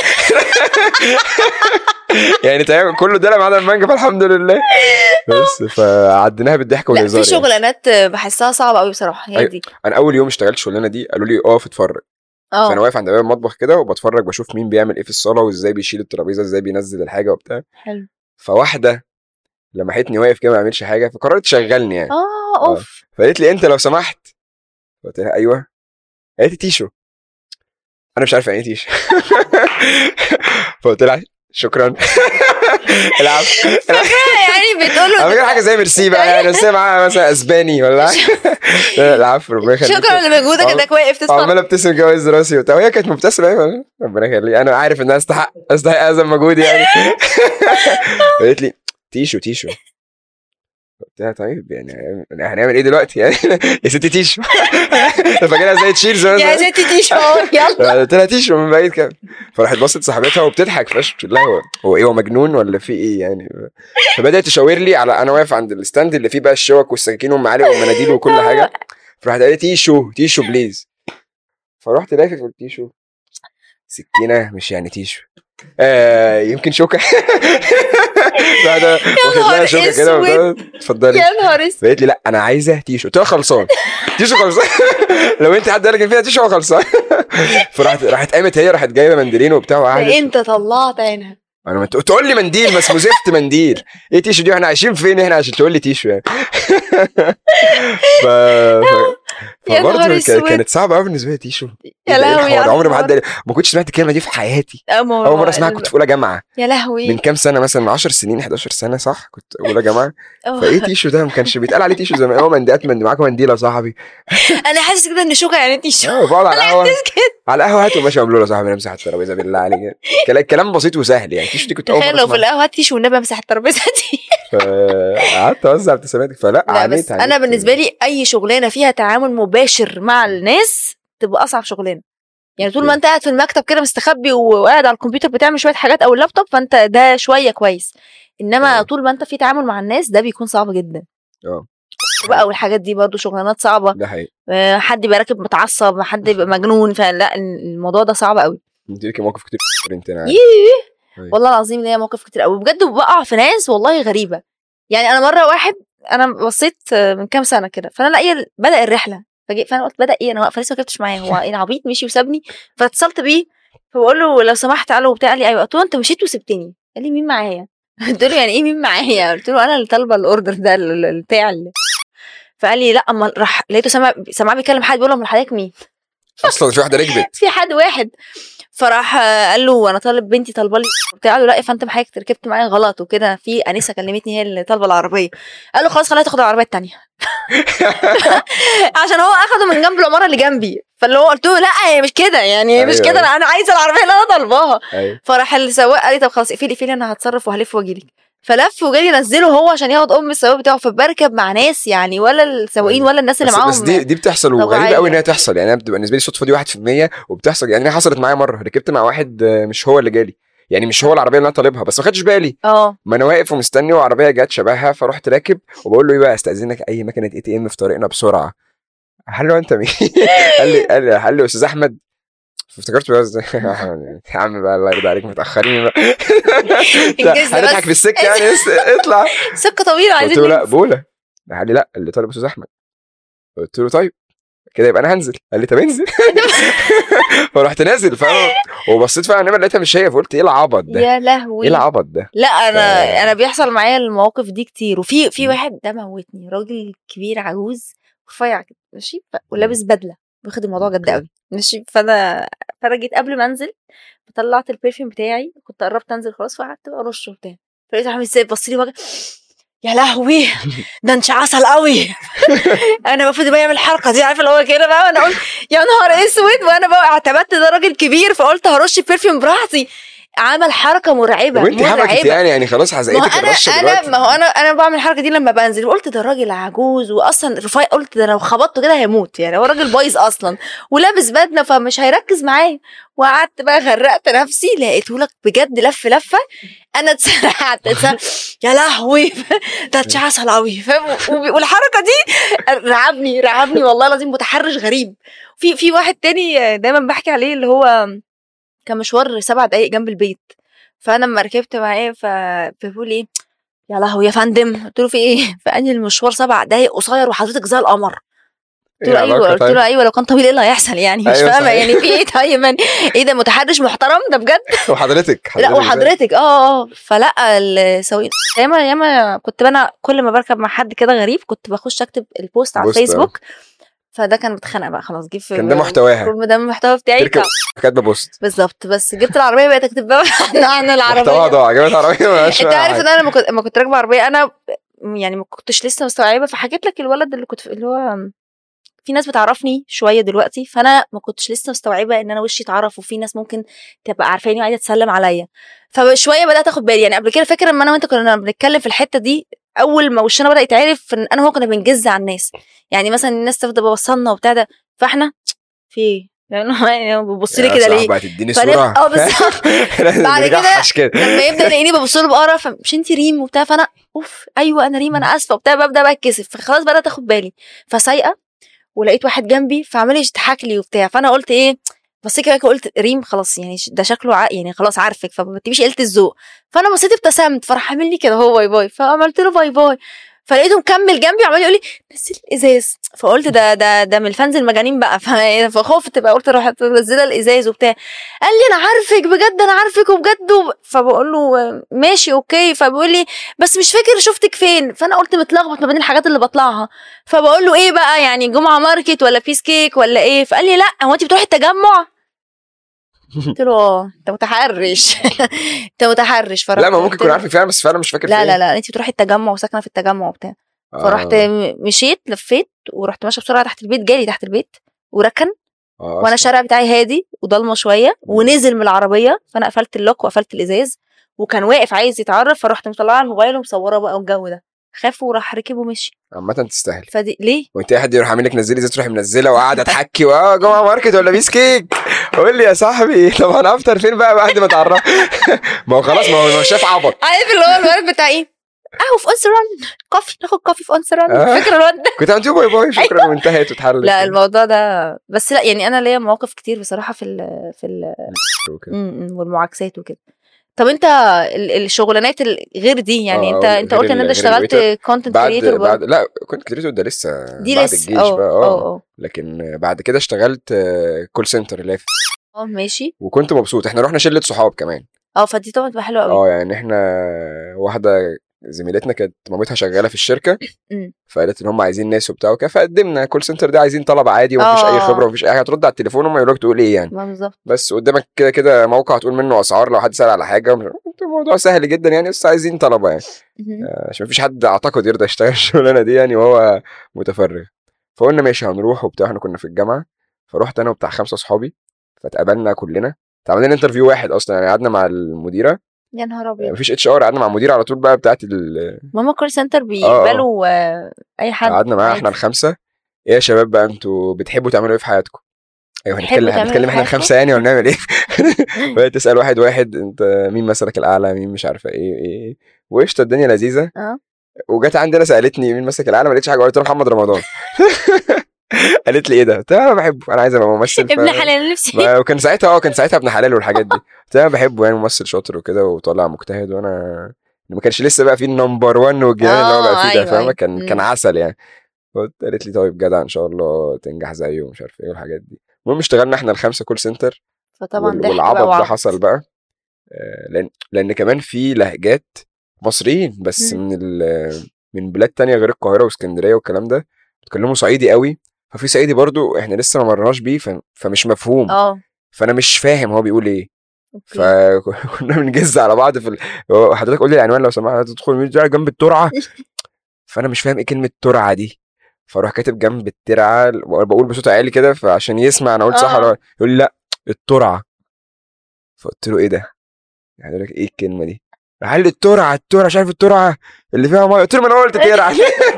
يعني تمام كله دلع ما عدا المانجا فالحمد لله بس فعديناها بالضحك لا والهزار في يعني. شغلانات بحسها صعبه قوي بصراحه هي أيوة. دي انا اول يوم اشتغلت الشغلانه دي قالوا لي اقف اتفرج فانا اه واقف عند باب المطبخ كده وبتفرج بشوف مين بيعمل ايه في الصاله وازاي بيشيل الترابيزه ازاي بينزل الحاجه وبتاع حلو فواحده لمحتني واقف كده ما بعملش حاجه فقررت تشغلني يعني اه اوف فقالت لي انت لو سمحت قلت لها ايوه قالت لي تيشو انا مش عارف يعني ايه تيشو فقلت لها شكرا العب يعني بتقول على له فكره حاجه زي ميرسي بقى يعني بس هي معاها مثلا اسباني ولا لا العفو ربنا يخليك شكرا لمجهودك آه. انك واقف تسمع عمال ابتسم جواز راسي وبتاع وهي كانت مبتسمه ايوه ربنا يخليك انا عارف ان انا استحق استحق هذا المجهود يعني قالت لي تيشو تيشو قلت لها طيب يعني هنعمل ايه دلوقتي يعني يا ستي تيشو فاكرها زي تشيرز يا ستي تيشو يلا قلت لها تيشو من بعيد كده فراحت بصت صاحبتها وبتضحك فش بتقول لها هو هو ايه هو مجنون ولا في ايه يعني فبدات تشاور لي على انا واقف عند الستاند اللي فيه بقى الشوك والسكاكين والمعالق والمناديل وكل حاجه فراحت قالت لي تيشو تيشو بليز فرحت لافف قلت تيشو سكينه مش يعني تيشو آه يمكن شوكه بعد واخد لها نهار شوكه كده أسود. وبتاع، اتفضلي يا نهار اسود فقالت لي لا انا عايزه تيشو قلت لها خلصان تيشو خلصان لو انت حد قال لك إن فيها تيشو هو خلصان فراحت راحت قامت هي راحت جايبه منديلين وبتاع وقعدت ده انت طلعت عينها انا ما ت- تقول لي منديل بس مزفت منديل ايه تيشو دي احنا عايشين فين احنا عشان تقول لي تيشو يعني ف... ف... يا نهار فبرضه كا- اسود. كانت صعبه قوي بالنسبه لي تيشو يا إيه ده؟ إيه لهوي الحوار؟ على عمري ما حد الحوار. قال- ما كنتش سمعت الكلمه دي في حياتي أول اول مره اسمعها كنت في اولى جامعه يا لهوي من كام سنه مثلا من 10 سنين 11 سنه صح كنت اولى جامعه أوه. فايه تيشو ده ما كانش بيتقال عليه تيشو زمان هو منديلات منديل معاك منديل يا صاحبي انا حاسس كده ان شوكه يعني تيشو اه بقعد على القهوه كده على القهوه هات وماشي اقول له يا صاحبي نمسح الترابيزه بالله عليك كلا- كلام بسيط وسهل يعني تيشو دي كنت اول تخيل مره لو في اسمعها. القهوه هات تيشو والنبي امسح الترابيزه دي فقعدت اوزع ابتسامات فلا لا عانيت بس انا عانيت. بالنسبه لي اي شغلانه فيها تعامل مباشر مع الناس تبقى اصعب شغلانه يعني طول ما انت قاعد في المكتب كده مستخبي وقاعد على الكمبيوتر بتعمل شويه حاجات او اللابتوب فانت ده شويه كويس انما اه. طول ما انت في تعامل مع الناس ده بيكون صعب جدا اه بقى والحاجات دي برضو شغلانات صعبه ده حقيقي آه، حد يبقى راكب متعصب حد يبقى مجنون فلا الموضوع ده صعب قوي انت ليكي مواقف كتير انت انا عارف. ييه أيوة. والله العظيم ليا مواقف كتير قوي بجد بقع في ناس والله غريبه يعني انا مره واحد انا بصيت آه، من كام سنه كده فانا لاقيه بدا الرحله فجي فانا قلت بدا ايه انا واقفه لسه ما ركبتش معاه هو ايه العبيط مشي وسابني فاتصلت بيه فبقول له لو سمحت تعالوا وبتاع قال لي ايوه قلت له انت مشيت وسبتني قال لي مين معايا قلت له يعني ايه مين معايا قلت له انا اللي طالبه الاوردر ده ال- ال- بتاع ال- فقال لي لا اما راح لقيته سامع سامع بيكلم حد بيقول له امال حضرتك مين اصلا في واحده ركبت في حد واحد فراح آه، قال له انا طالب بنتي طالبه لي وبتاع قال له لا يا فندم حضرتك ركبت معايا غلط وكده في انسه كلمتني هي اللي طالبه العربيه قال له خلاص خليها تاخد العربيه التانية عشان هو اخده من جنب العماره اللي جنبي فاللي هو قلت له لا هي مش كده يعني هي مش أيوة، كده أيوة. انا أنا عايزه العربيه اللي انا طالباها ايوه فراح السواق قال لي طب خلاص اقفلي اقفلي انا هتصرف وهلف واجيلك فلف وجالي نزله هو عشان ياخد ام السواق بتاعه فبركب مع ناس يعني ولا السواقين أيوة. ولا الناس اللي بس, معاهم بس دي دي بتحصل وغريبه طبيعية. قوي ان هي تحصل يعني انا بتبقى بالنسبه لي الصدفه دي 1% وبتحصل يعني هي حصلت معايا مره ركبت مع واحد آه، مش هو اللي جالي يعني مش هو العربيه اللي انا طالبها بس ما خدتش بالي اه ما انا واقف ومستني وعربيه جت شبهها فرحت راكب وبقول له ايه بقى استاذنك اي مكنه اي تي ام في طريقنا بسرعه قال له انت مين قال لي قال لي قال لي استاذ احمد فافتكرت بس يا عم بقى الله يرضى عليك متاخرين بقى انجزنا هنضحك بس في السكه يعني بس اطلع سكه طويله قلت عايزين له لا ننزل. بولا قال لي لا اللي طالب استاذ احمد قلت له طيب كده يبقى انا هنزل قال لي طب انزل فرحت نازل فاهم وبصيت فعلا انما لقيتها مش هي فقلت ايه العبط ده يا لهوي ايه العبط ده لا انا ف- انا بيحصل معايا المواقف دي كتير وفي في مم. واحد ده موتني راجل كبير عجوز رفيع كده ماشي ف- ولابس بدله واخد الموضوع جد أوكي. قوي ماشي فانا فانا جيت قبل ما انزل طلعت البرفيوم بتاعي كنت قربت انزل خلاص فقعدت بقى ارش وبتاع فلقيت عامل ازاي بص لي وجه يا لهوي ده انت عسل قوي انا المفروض بقى اعمل الحركه دي عارفه اللي هو كده بقى وانا قلت يا نهار اسود وانا بقى اعتمدت ده راجل كبير فقلت هرش برفيوم براحتي عمل حركه مرعبه وانت حبكت مرعبه يعني يعني خلاص ما هو حزقتك انا الرشه انا دلوقتي ما هو انا انا بعمل الحركه دي لما بنزل وقلت ده راجل عجوز واصلا رفاي قلت ده لو خبطته كده هيموت يعني هو راجل بايظ اصلا ولابس بدله فمش هيركز معايا وقعدت بقى غرقت نفسي لقيته لك بجد لف لفه انا اتسرعت اتسرعت. يا لهوي ده اتشعصل قوي فاهم وب- والحركه دي رعبني رعبني والله العظيم متحرش غريب في في واحد تاني دايما بحكي عليه اللي هو كان مشوار سبع دقايق جنب البيت فانا لما ركبت معاه ف- فبيقول ايه يا لهوي يا فندم قلت له في ايه فقال لي المشوار سبع دقايق قصير وحضرتك زي القمر قلت له إيه ايوه العلاقة قلت طيب؟ له ايوه لو كان طويل ايه اللي هيحصل يعني مش أيوة فاهمه صحيح. يعني في ايه طيب يعني ايه ده متحرش محترم ده بجد وحضرتك لا حضرتك إزاي؟ وحضرتك اه اه فلا السواق ياما ياما كنت انا كل ما بركب مع حد كده غريب كنت بخش اكتب البوست على بوست، آه. الفيسبوك فده كان بتخانق بقى خلاص جه في كان ده محتواها ده المحتوى بتاعي تركب كاتبه بوست بالظبط بس جبت العربيه بقيت اكتب بقى عن محتواها العربيه ضاع جابت عربيه ما انت عارف ان انا لما كنت لما كنت راكبه عربيه انا يعني ما كنتش لسه مستوعبه فحكيت لك الولد اللي كنت اللي هو في ناس بتعرفني شويه دلوقتي فانا ما كنتش لسه مستوعبه ان انا وشي اتعرف وفي ناس ممكن تبقى عارفاني وعايزه تسلم عليا فشويه بدات اخد بالي يعني قبل كده فاكره لما انا وانت كنا بنتكلم في الحته دي اول ما وشنا بدا يتعرف ان انا وهو كنا بنجز على الناس يعني مثلا الناس تفضل بوصلنا وبتاع ده فاحنا في ايه لانه يعني بيبص لي كده ليه هتديني فنبقى- صوره اه بالظبط لازم بعد كده نجحش كده لما يبدا يلاقيني ببص له بقرف مش انت ريم وبتاع فانا اوف ايوه انا ريم انا اسفه وبتاع ببدا بقى اتكسف فخلاص بدات اخد بالي فسايقه ولقيت واحد جنبي فعمال يضحك لي وبتاع فانا قلت ايه بصيت كده قلت ريم خلاص يعني ش- ده شكله ع... يعني خلاص عارفك فما تبيش قلت الذوق فانا بصيت ابتسمت فراح عامل لي كده هو باي باي فعملت له باي باي فلقيته مكمل جنبي وعمال يقول لي نزل الازاز فقلت ده ده ده من الفانز المجانين بقى ف- فخفت بقى قلت روح منزله الازاز وبتاع قال لي انا عارفك بجد انا عارفك وبجد وب... فبقول له آه، ماشي اوكي فبيقول لي بس مش فاكر شفتك فين فانا قلت متلخبط ما بين الحاجات اللي بطلعها فبقول له ايه بقى يعني جمعه ماركت ولا بيس كيك ولا ايه فقال لي لا هو انت بتروحي التجمع قلت له اه انت متحرش انت متحرش فرحت لا ما ممكن قلت يكون له- عارفك فعلا بس فعلا مش فاكر لا فين. لا لا انت بتروحي التجمع وساكنه في التجمع وبتاع آه. فرحت م- مشيت لفيت ورحت ماشيه بسرعه تحت البيت جالي تحت البيت وركن آه، وانا أصلاً. الشارع بتاعي هادي وضلمه شويه ونزل من العربيه فانا قفلت اللوك وقفلت الازاز وكان واقف عايز يتعرف فرحت مطلعه الموبايل ومصوره بقى الجو ده خاف وراح ركب ومشي عامة تستاهل فدي ليه وانت اي حد يروح عامل لك نزلي زي تروحي منزله وقاعده تحكي واه جمعه ماركت ولا بيس كيك قول لي يا صاحبي طب انا افطر فين بقى بعد ما اتعرف ما هو خلاص ما هو ما هو شاف عبط عارف اللي هو الولد بتاع ايه قهوه في انسران كوفي ناخد كوفي في انسران آه. فاكر الواد ده كنت عملت باي باي شكرا وانتهت واتحلت لا الموضوع ده بس لا يعني انا ليا مواقف كتير بصراحه في ال في ال وكده. م- م- والمعاكسات وكده طب انت ال- الشغلانات الغير دي يعني آه، انت انت غير قلت ان ال- انت غير اشتغلت كونتنت بعد كريتور بعد لا كنت كريتور ده لسه دي بعد لسه الجيش اه بقى اه اه اه لكن بعد كده اشتغلت كول سنتر اللي هي في- اه ماشي وكنت مبسوط احنا رحنا شله صحاب كمان اه فدي طبعا تبقى حلوه قوي اه يعني احنا واحده زميلتنا كانت مامتها شغاله في الشركه مم. فقالت ان هم عايزين ناس وبتاع وكده فقدمنا كول سنتر ده عايزين طلب عادي ومفيش اي آه. خبره ومفيش اي حاجه ترد على التليفون هم يقولوا لك تقول ايه يعني ما بالظبط بس قدامك كده كده موقع تقول منه اسعار لو حد سال على حاجه مش- الموضوع سهل جدا يعني بس عايزين طلبه يعني مهم. عشان مفيش حد اعتقد يرضى يشتغل الشغلانه دي يعني وهو متفرغ فقلنا ماشي هنروح وبتاع احنا كنا في الجامعه فرحت انا وبتاع خمسه اصحابي فاتقابلنا كلنا اتعمل لنا انترفيو واحد اصلا يعني قعدنا مع المديره يا نهار ابيض مفيش اتش ار قعدنا مع المديره على طول بقى بتاعت ال- ماما كول سنتر بيقبلوا آه، اي حد قعدنا معاها عادي. احنا الخمسه ايه يا شباب بقى انتوا بتحبوا تعملوا ايه في حياتكم؟ ايوه بتحبوا هنتكلم تعملوا هنتكلم إيه احنا في حياتكم؟ الخمسه يعني ولا نعمل ايه؟ وهي تسال واحد واحد انت مين مثلك الاعلى مين مش عارفه ايه ايه وقشطه الدنيا لذيذه اه وجت عندنا سالتني مين مسك الاعلى ما لقيتش حاجه قلت لها محمد رمضان قالت لي ايه ده؟ قلت لها انا بحبه انا عايز ابقى ممثل ف- ابن حلال نفسي ما- وكان ساعتها اه كان ساعتها ابن حلال والحاجات دي قلت لها انا بحبه يعني ممثل شاطر وكده وطالع مجتهد وانا ما كانش لسه بقى في النمبر 1 والجنان اللي هو بقى آه، فيه ده أيوة، فاهمه أيوة. كان مم. كان عسل يعني قلت قالت لي طيب جدع ان شاء الله تنجح زيه ومش عارف ايه والحاجات دي المهم اشتغلنا احنا الخمسه كول سنتر فطبعا وال- ضحك والعبط بقى ده وعبط. حصل بقى آه، لان لان كمان في لهجات مصريين بس مم. من ال- من بلاد تانية غير القاهره واسكندريه والكلام ده بيتكلموا صعيدي قوي ففي صعيدي برضو احنا لسه ما مرناش بيه ف- فمش مفهوم اه فانا مش فاهم هو بيقول ايه أوكي. فكنا بنجز على بعض في ال... هو حضرتك قول لي العنوان لو سمحت تدخل من الترعه جنب الترعه فانا مش فاهم ايه كلمه ترعه دي فاروح كاتب جنب الترعه بقول بصوت عالي كده فعشان يسمع انا قلت صح آه. ولا يقول لي لا الترعه فقلت له ايه ده يعني يقول لك ايه الكلمه دي راح قال لي الترعه الترعه مش عارف الترعه اللي فيها ميه قلت له ما انا قلت ترعه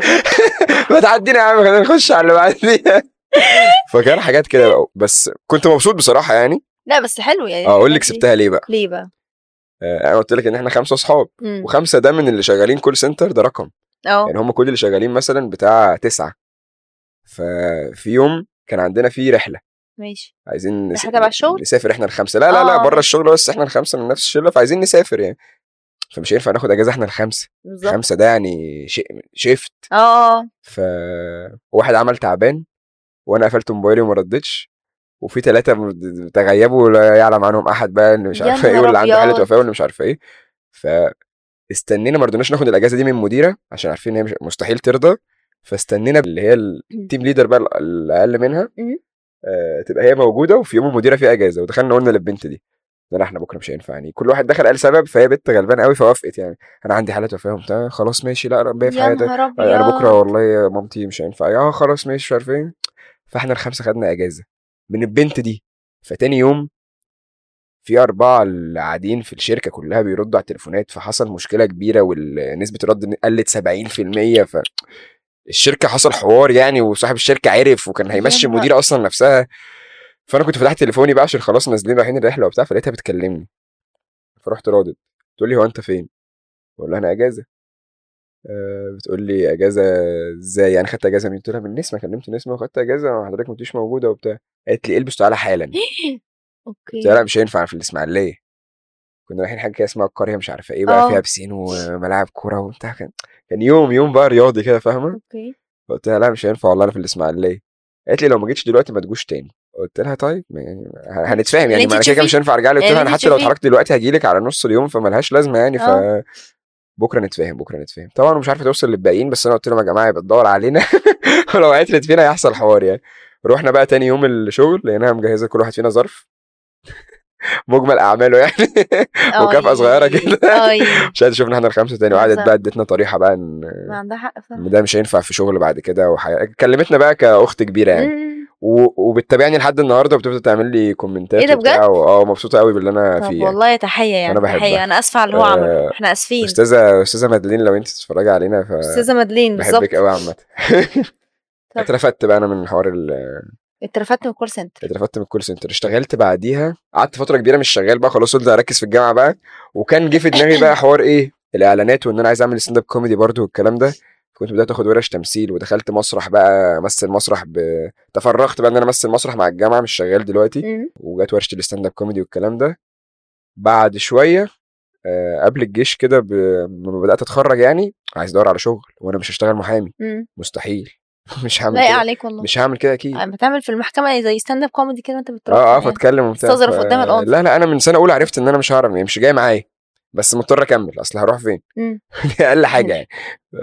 ما تعدينا يا عم خلينا نخش على اللي بعديها فكان حاجات كده بقى بس كنت مبسوط بصراحه يعني لا بس حلو يعني اه اقول لك الحاجات دي. سبتها ليه بقى ليه بقى؟ آه، انا قلت لك ان احنا خمسه اصحاب مم. وخمسه ده من اللي شغالين كول سنتر ده رقم اه يعني هم كل اللي شغالين مثلا بتاع تسعه ففي يوم كان عندنا فيه رحله ماشي عايزين نس... رحلة تبع الشغل؟ نسافر احنا الخمسه لا لا لا آه. بره الشغل بس احنا الخمسه من نفس الشله فعايزين نسافر يعني فمش هينفع ناخد اجازه احنا الخمسه بالظبط خمسه ده يعني شيء شيفت اه ف واحد عمل تعبان وانا قفلت موبايلي وما ردتش وفي ثلاثه تغيبوا لا يعلم عنهم احد بقى اللي مش يا عارفه ايه نهار واللي عنده حاله أبيض. وفاه واللي مش عارفه ايه فاستنينا ما رضيناش ناخد الاجازه دي من مديره عشان عارفين ان هي مش مستحيل ترضى فاستنينا اللي هي التيم ليدر بقى الاقل منها مم. آه، تبقى هي موجوده وفي يوم المديره فيه اجازه ودخلنا قلنا للبنت دي لا احنا بكره مش هينفع يعني كل واحد دخل قال سبب فهي بنت غلبانه قوي فوافقت يعني انا عندي حالات وفاه وبتاع خلاص ماشي لا ربنا في يا حياتك نهار ابيض انا بكره والله يا مامتي مش هينفع اه خلاص ماشي مش عارف ايه فاحنا الخمسه خدنا اجازه من البنت دي فتاني يوم في أربعة اللي قاعدين في الشركة كلها بيردوا على التليفونات فحصل مشكلة كبيرة ونسبة الرد قلت 70% ف الشركة حصل حوار يعني وصاحب الشركة عرف وكان هيمشي يا المديرة أصلا نفسها فأنا كنت فتحت تليفوني بقى عشان خلاص نازلين رايحين الرحلة وبتاع فلقيتها بتكلمني فرحت رادد تقول لي هو أنت فين؟ بقول لها أنا أجازة آه، بتقول لي اجازه ازاي يعني خدت اجازه من قلت لها من نسمه كلمت نسمه وخدت اجازه وحضرتك ما كنتيش موجوده وبتاع قالت لي البس تعالى حالا اوكي قلت لها لا مش هينفع أنا في الاسماعيليه كنا رايحين حاجه كده اسمها القريه مش عارفه ايه بقى آه. فيها بسين وملاعب كوره وبتاع كان كان يوم يوم بقى رياضي كده فاهمه اوكي قلت لها لا مش هينفع والله انا في الاسماعيليه قالت لي لو ما جيتش دلوقتي ما تجوش تاني قلت لها طيب يعني ه- هنتفاهم يعني انت ما انا كده كده مش تشوفيه. هينفع ارجع لي قلت يعني لها انا انت حتى لو تشوفيه. اتحركت دلوقتي هجي لك على نص اليوم فملهاش لازمه يعني ف آه. بكره نتفاهم بكره نتفاهم طبعا مش عارفه توصل للباقيين بس انا قلت لهم يا جماعه يبقى تدور علينا ولو عطلت فينا هيحصل حوار يعني رحنا بقى تاني يوم الشغل لقيناها مجهزه كل واحد فينا ظرف مجمل اعماله يعني وكافأة صغيرة كده. اي مش عايز شفنا احنا الخمسه تاني وقعدت بقى ادتنا طريحه بقى ان ما عندها حق فعلا إن ده مش هينفع في شغل بعد كده وحياة كلمتنا بقى كاخت كبيره يعني مم. و... وبتتابعني لحد النهارده وبتفضل تعمل لي كومنتات إيه ده وبتاع و- اه مبسوطه قوي باللي انا طب فيه يعني. والله تحيه يعني أنا بحبها. تحيه انا اسفه على اللي هو عمله آه، احنا اسفين استاذه استاذه مادلين لو انت تتفرجي علينا ف استاذه مدلين بالظبط بحبك قوي عامه طب. اترفدت بقى انا من حوار ال- اترفدت من الكول سنتر اترفدت من الكول سنتر اشتغلت بعديها قعدت فتره كبيره مش شغال بقى خلاص قلت اركز في الجامعه بقى وكان جه في دماغي بقى حوار ايه الاعلانات وان انا عايز اعمل ستاند اب كوميدي برضو والكلام ده كنت بدات اخد ورش تمثيل ودخلت مسرح بقى امثل مسرح ب... تفرغت بقى ان انا امثل مسرح مع الجامعه مش شغال دلوقتي مم. وجات ورشه الستاند اب كوميدي والكلام ده بعد شويه آه، قبل الجيش كده ب... لما بدات اتخرج يعني عايز ادور على شغل وانا مش هشتغل محامي مم. مستحيل مش هعمل لايق كده عليك والله مش هعمل كده اكيد بتعمل في المحكمه زي ستاند اب كوميدي كده انت بتروح اه اه يعني. فاتكلم وبتاع تستظرف ف- قدام القاضي. لا لا انا من سنه اولى عرفت ان انا مش هعرف يعني مش جاي معايا بس مضطر اكمل اصل هروح فين مم. دي اقل حاجه يعني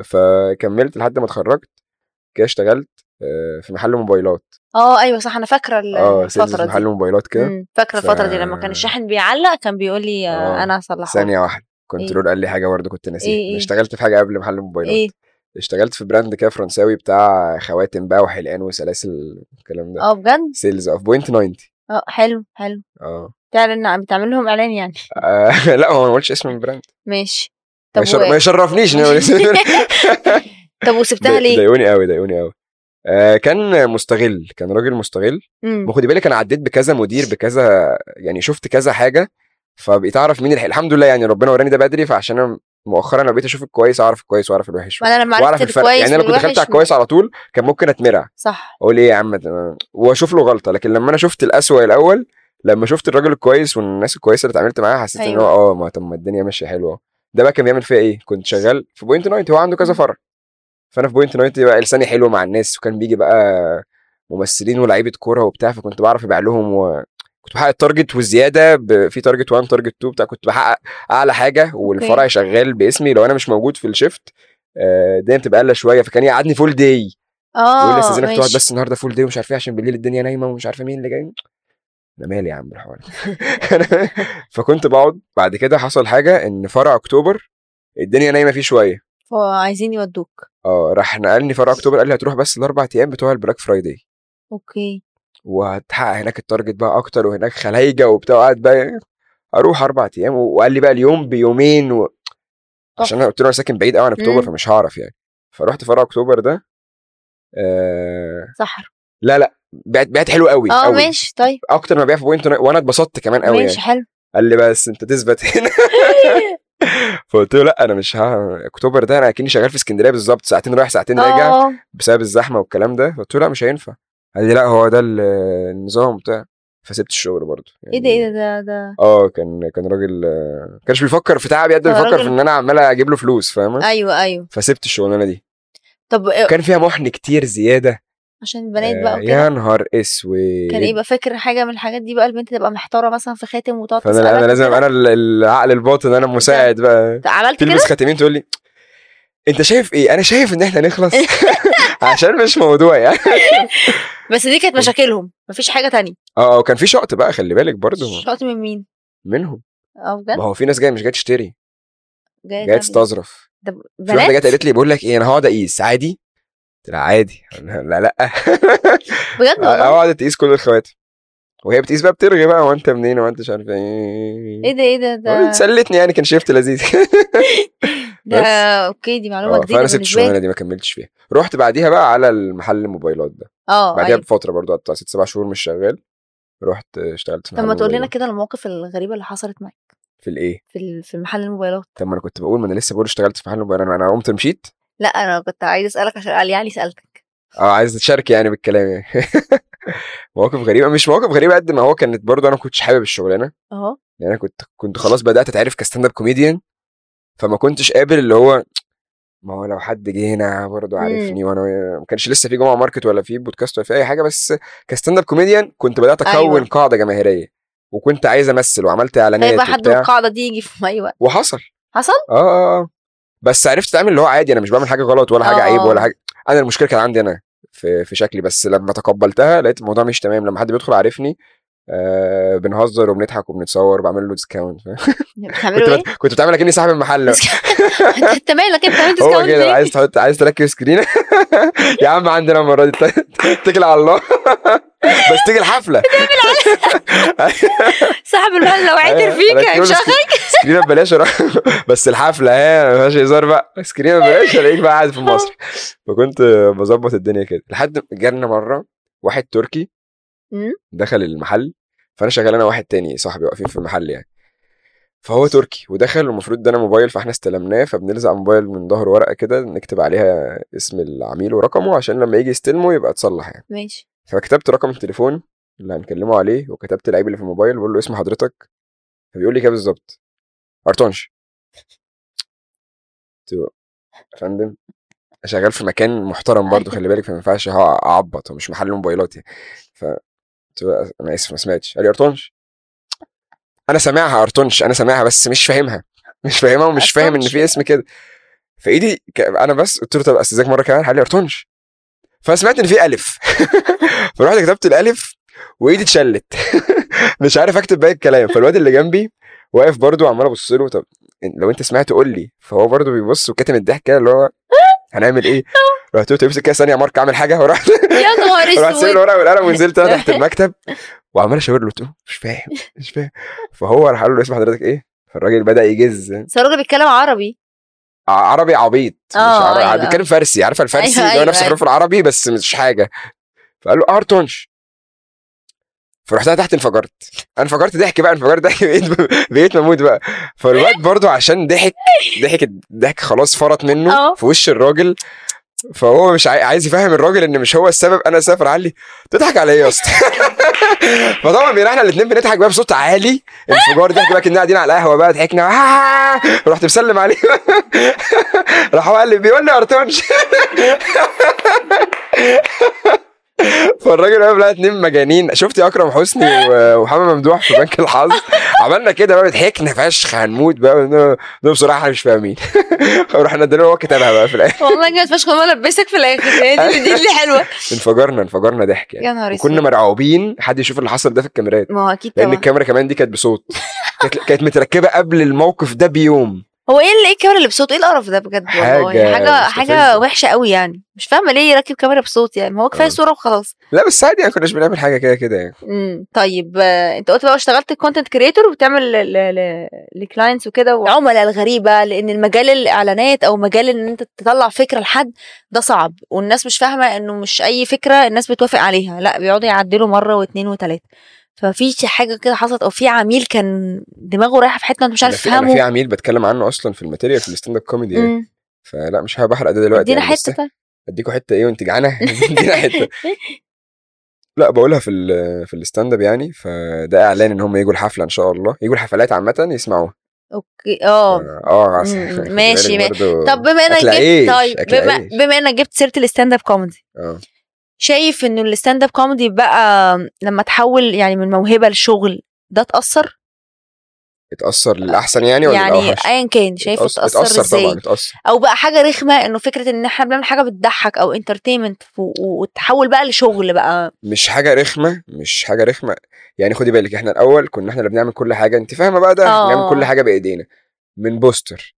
فكملت لحد ما اتخرجت كده اشتغلت آه، في محل موبايلات اه ايوه صح انا فاكره ال- اه سيلز الفتره في محل دي موبايلات كده مم. فاكره ف- الفتره دي لما كان الشاحن بيعلق كان بيقول لي آه، آه. انا هصلحه ثانيه واحده إيه؟ كنترول قال لي حاجه برضه كنت ناسيها إيه إيه؟ أنا اشتغلت في حاجه قبل محل موبايلات ايه اشتغلت في براند كده فرنساوي بتاع خواتم بقى وحلقان وسلاسل الكلام ده اه بجد سيلز اوف بوينت 90 اه حلو حلو اه تعلن بتعمل لهم اعلان يعني آه، لا هو ما قلتش اسم البراند ماشي ما طب يشر- و... ما يشرفنيش إن أقول اسم طب وسبتها ليه؟ ضايقوني قوي ضايقوني قوي آه كان مستغل كان راجل مستغل مم. ما خدي بالك انا عديت بكذا مدير بكذا يعني شفت كذا حاجه فبقيت اعرف مين الحق الحمد لله يعني ربنا وراني ده بدري فعشان انا مؤخرا لو بقيت اشوف الكويس اعرف الكويس واعرف الوحش ما انا لما واعرف عرفت الفرق الكويس يعني انا لو كنت دخلت والوحش على الكويس على طول كان ممكن اتمرع صح اقول ايه يا عم ده- واشوف له غلطه لكن لما انا شفت الاسوأ الاول لما شفت الراجل الكويس والناس الكويسه اللي اتعاملت معاها حسيت ان أيوة. هو اه ما طب ما الدنيا ماشيه حلوه ده بقى كان بيعمل فيها ايه كنت شغال في بوينت 90 هو عنده كذا مم. فرع فانا في بوينت 90 بقى لساني حلو مع الناس وكان بيجي بقى ممثلين ولاعيبه كوره وبتاع فكنت بعرف ابيع لهم و... كنت بحقق التارجت والزياده ب... في تارجت 1 تارجت 2 بتاع كنت بحقق اعلى حاجه والفرع شغال باسمي لو انا مش موجود في الشيفت آه، الدنيا بتبقى اقل شويه فكان يقعدني فول داي اه يقول لي استاذنك تقعد ماشي. بس النهارده فول داي ومش عارف ايه عشان بالليل الدنيا نايمه ومش عارفه مين اللي جاي انا مالي يا عم بالحوار ده. فكنت بقعد بعد كده حصل حاجه ان فرع اكتوبر الدنيا نايمه فيه شويه فعايزين يودوك اه راح نقلني فرع اكتوبر قال لي هتروح بس الاربع ايام بتوع البلاك فرايداي اوكي وهتحقق هناك التارجت بقى اكتر وهناك خلايجه وبتاع وقعد بقى اروح اربع ايام و- وقال لي بقى اليوم بيومين و... عشان انا قلت له انا ساكن بعيد قوي عن اكتوبر مم. فمش هعرف يعني فرحت فرع اكتوبر ده آه... سحر لا لا بعت بعت حلو قوي اه قوي. ماشي طيب اكتر ما بيع في بوينت وانا اتبسطت كمان قوي ماشي يعني حلو قال لي بس انت تثبت هنا فقلت له لا انا مش ها اكتوبر ده انا اكني شغال في اسكندريه بالظبط ساعتين رايح ساعتين راجع اه بسبب الزحمه والكلام ده قلت له لا مش هينفع قال لي لا هو ده ال- النظام بتاع فسبت الشغل برضه ايه ده ايه ده ده ده اه كان كان راجل آه، كانش بيفكر في تعبي قد ما هو بيفكر راجل- في ان انا عمال اجيب له فلوس فاهمه ايوه ايوه فسبت الشغلانه دي طب إيه- كان فيها محن كتير زياده عشان البنات آه، بقى يا وكده نهار اسود كان ايه بقى فاكر حاجه من الحاجات دي بقى البنت تبقى محتاره مثلا في خاتم وتقعد فانا تسألك انا لازم وكده؟ انا ال- العقل الباطن انا مساعد بقى عملت كده تلبس خاتمين تقول لي انت شايف ايه انا شايف ان احنا نخلص عشان مش موضوع يعني بس دي كانت مشاكلهم مفيش حاجه تانية اه وكان في شقط بقى خلي بالك برضه شقط من مين منهم اه بجد ما هو في ناس جايه مش جايه تشتري جايه جايه تعمل تستظرف إيه؟ ده في واحده بنات جت قالت لي بقول لك ايه انا هقعد اقيس عادي قلت لها عادي لا لا بجد والله اقعد تقيس كل الخواتم وهي بتقيس بقى بترغي بقى وانت منين وانت مش عارف ايه ايه ده ايه ده ده سلتني يعني كان شيفت لذيذ ده بس. اوكي دي معلومه اه جديده فانا سبت بالنسبه الشغلانه لي دي ما كملتش فيها رحت بعديها بقى على المحل الموبايلات ده اه بعديها أيوة. بفتره برضو قعدت بتاع ست سبع شهور مش شغال رحت اشتغلت في طب محل ما تقول لنا موبايلات. كده المواقف الغريبه اللي حصلت معاك في الايه في ال- في محل الموبايلات طب ما انا كنت بقول ما انا لسه بقول اشتغلت في محل موبايلات انا انا قمت مشيت لا انا كنت عايز اسالك عشان قال يعني سالتك اه عايز تشارك يعني بالكلام يعني مواقف غريبه مش مواقف غريبه قد ما هو كانت برضو انا ما كنتش حابب الشغلانه اهو يعني انا كنت كنت خلاص بدات اتعرف كستاند اب كوميديان فما كنتش قابل اللي هو ما هو لو حد جه هنا برضه عارفني وانا ما كانش لسه في جمعه ماركت ولا في بودكاست ولا في اي حاجه بس كستاند اب كوميديان كنت بدات اكون أيوة. قاعده جماهيريه وكنت عايز امثل وعملت اعلانات هيبقى حد من وبتاع القاعده دي يجي في اي وقت وحصل حصل اه اه اه بس عرفت اتعامل اللي هو عادي انا مش بعمل حاجه غلط ولا حاجه آه، عيب آه. ولا حاجه انا المشكله كانت عندي انا في في شكلي بس لما تقبلتها لقيت الموضوع مش تمام لما حد بيدخل عارفني آه بنهزر وبنضحك وبنتصور بعمل له ديسكاونت بتعملوا ايه؟ كنت كنت بتعمل اكني صاحب المحل انت مالك انت بتعمل هو ديسكاونت كده ليه؟ عايز تحط عايز تركب سكرين يا عم عندنا المره دي اتكل على الله بس تيجي الحفله صاحب المحل لو عثر فيك ركبوا له هيمشغل سكرين- سكرينه ببلاش أروح- بس الحفله ها ما فيهاش هزار بقى سكرينه ببلاش الاقيك بقى قاعد في مصر فكنت بظبط الدنيا كده لحد ما جالنا مره واحد تركي مم. دخل المحل فانا شغال انا واحد تاني صاحبي واقفين في المحل يعني فهو تركي ودخل والمفروض ده انا موبايل فاحنا استلمناه فبنلزق الموبايل من ظهر ورقه كده نكتب عليها اسم العميل ورقمه عشان لما يجي يستلمه يبقى اتصلح يعني ماشي فكتبت رقم التليفون اللي هنكلمه عليه وكتبت العيب اللي في الموبايل بقول له اسم حضرتك فبيقول لي كده بالظبط ارتونش قلت له يا فندم شغال في مكان محترم برضه خلي بالك فما ينفعش هو اعبط هو مش محل موبايلات يعني ف قلت له انا اسف ما سمعتش قال لي ارتونش انا سامعها ارتونش انا سامعها بس مش فاهمها مش فاهمها ومش فاهم ان أرتونش. في اسم كده فايدي ك... انا بس قلت له طب استاذنك مره كمان قال لي ارتونش فسمعت ان في الف فرحت كتبت الالف وايدي اتشلت مش عارف اكتب باقي الكلام فالواد اللي جنبي واقف برضو عمال ابص له طب لو انت سمعت قول لي فهو برضو بيبص وكاتم الضحك كده اللي هو هنعمل ايه رحت قلت له امسك كده ثانيه يا مارك اعمل حاجه ورحت يا نهار رحت سايب اسود الورقه والقلم ونزلت انا تحت المكتب وعمال اشاور له قلت له مش فاهم مش فاهم فهو راح قال له اسم حضرتك ايه فالراجل بدا يجز بس الراجل بيتكلم عربي ع- عربي عبيط مش آه، عربي أيوة. بيتكلم فارسي عارفه الفارسي أيوة، اللي هو نفس أيوة. حروف العربي بس مش حاجه فقال له ارتونش فرحت أنا تحت انفجرت انا انفجرت ضحك بقى انفجرت ضحك بقيت بقيت بموت بقى فالواد برضو عشان ضحك ضحك الضحك خلاص فرط منه آه. في وش الراجل فهو مش عاي... عايز يفهم الراجل ان مش هو السبب انا سافر علي تضحك على ايه يا اسطى فطبعا بقينا احنا الاثنين بنضحك بقى بصوت عالي انفجار ضحك بقى كنا قاعدين على القهوه بقى ضحكنا رحت مسلم عليه راح هو قال لي بيقول لي ارتونش فالراجل واقف لقى اتنين مجانين شفت يا اكرم حسني و- ومحمد ممدوح في بنك الحظ عملنا كده بقى ضحكنا فشخ هنموت بقى ده ده بصراحه احنا مش فاهمين ورحنا ادينا له هو كتبها بقى في الاخر والله جامد فشخ ما لبسك في الاخر هي دي دي اللي حلوه انفجرنا انفجرنا ضحك يعني يا نهار وكنا اسود مرعوبين حد يشوف اللي حصل ده في الكاميرات ما هو اكيد لان طبعا الكاميرا كمان دي كانت بصوت كانت كانت متركبه قبل الموقف ده بيوم هو ايه اللي ايه الكاميرا اللي بصوت ايه القرف ده بجد والله حاجة حاجه حاجه مستفزة. وحشه قوي يعني مش فاهمه ليه يركب كاميرا بصوت يعني ما هو كفايه آه. صوره وخلاص لا بس عادي يعني كناش بنعمل حاجه كده كده يعني امم طيب آه، انت قلت بقى اشتغلت كونتنت كريتور وبتعمل لكلاينتس وكده وعملاء الغريبه لان المجال الاعلانات او مجال ان انت تطلع فكره لحد ده صعب والناس مش فاهمه انه مش اي فكره الناس بتوافق عليها لا بيقعدوا يعدلوا مره واثنين وثلاثه ففي شي حاجه كده حصلت او في عميل كان دماغه رايحه في حته انت مش أنا عارف في, أنا في تفهمه عميل بتكلم عنه اصلا في الماتيريال في الستاند اب كوميدي يعني امم فلا مش حابب احرق ده دلوقتي ادينا يعني بس حته طيب. اديكوا حته ايه وانت جعانه ادينا حته لا بقولها في ال في الستاند اب يعني فده اعلان ان هم يجوا الحفله ان شاء الله يجوا الحفلات عامه يسمعوها اوكي اه اه مم، خلي ماشي، بالك برضو طب بما انك أكل جبت عيش، طيب أكل بما, عيش. بما انك جبت سيره الستاند اب كوميدي اه شايف انه الستاند اب كوميدي بقى لما تحول يعني من موهبه لشغل ده اتاثر اتاثر للاحسن يعني ولا يعني للأوحش؟ ايا كان شايفه اتأثر- اتاثر اتاثر ازاي طبعا اتاثر او بقى حاجه رخمه انه فكره ان احنا بنعمل حاجه بتضحك او انترتينمنت وتحول بقى لشغل بقى مش حاجه رخمه مش حاجه رخمه يعني خدي بالك احنا الاول كنا احنا اللي بنعمل كل حاجه انت فاهمه بقى ده آه. بنعمل كل حاجه بايدينا من بوستر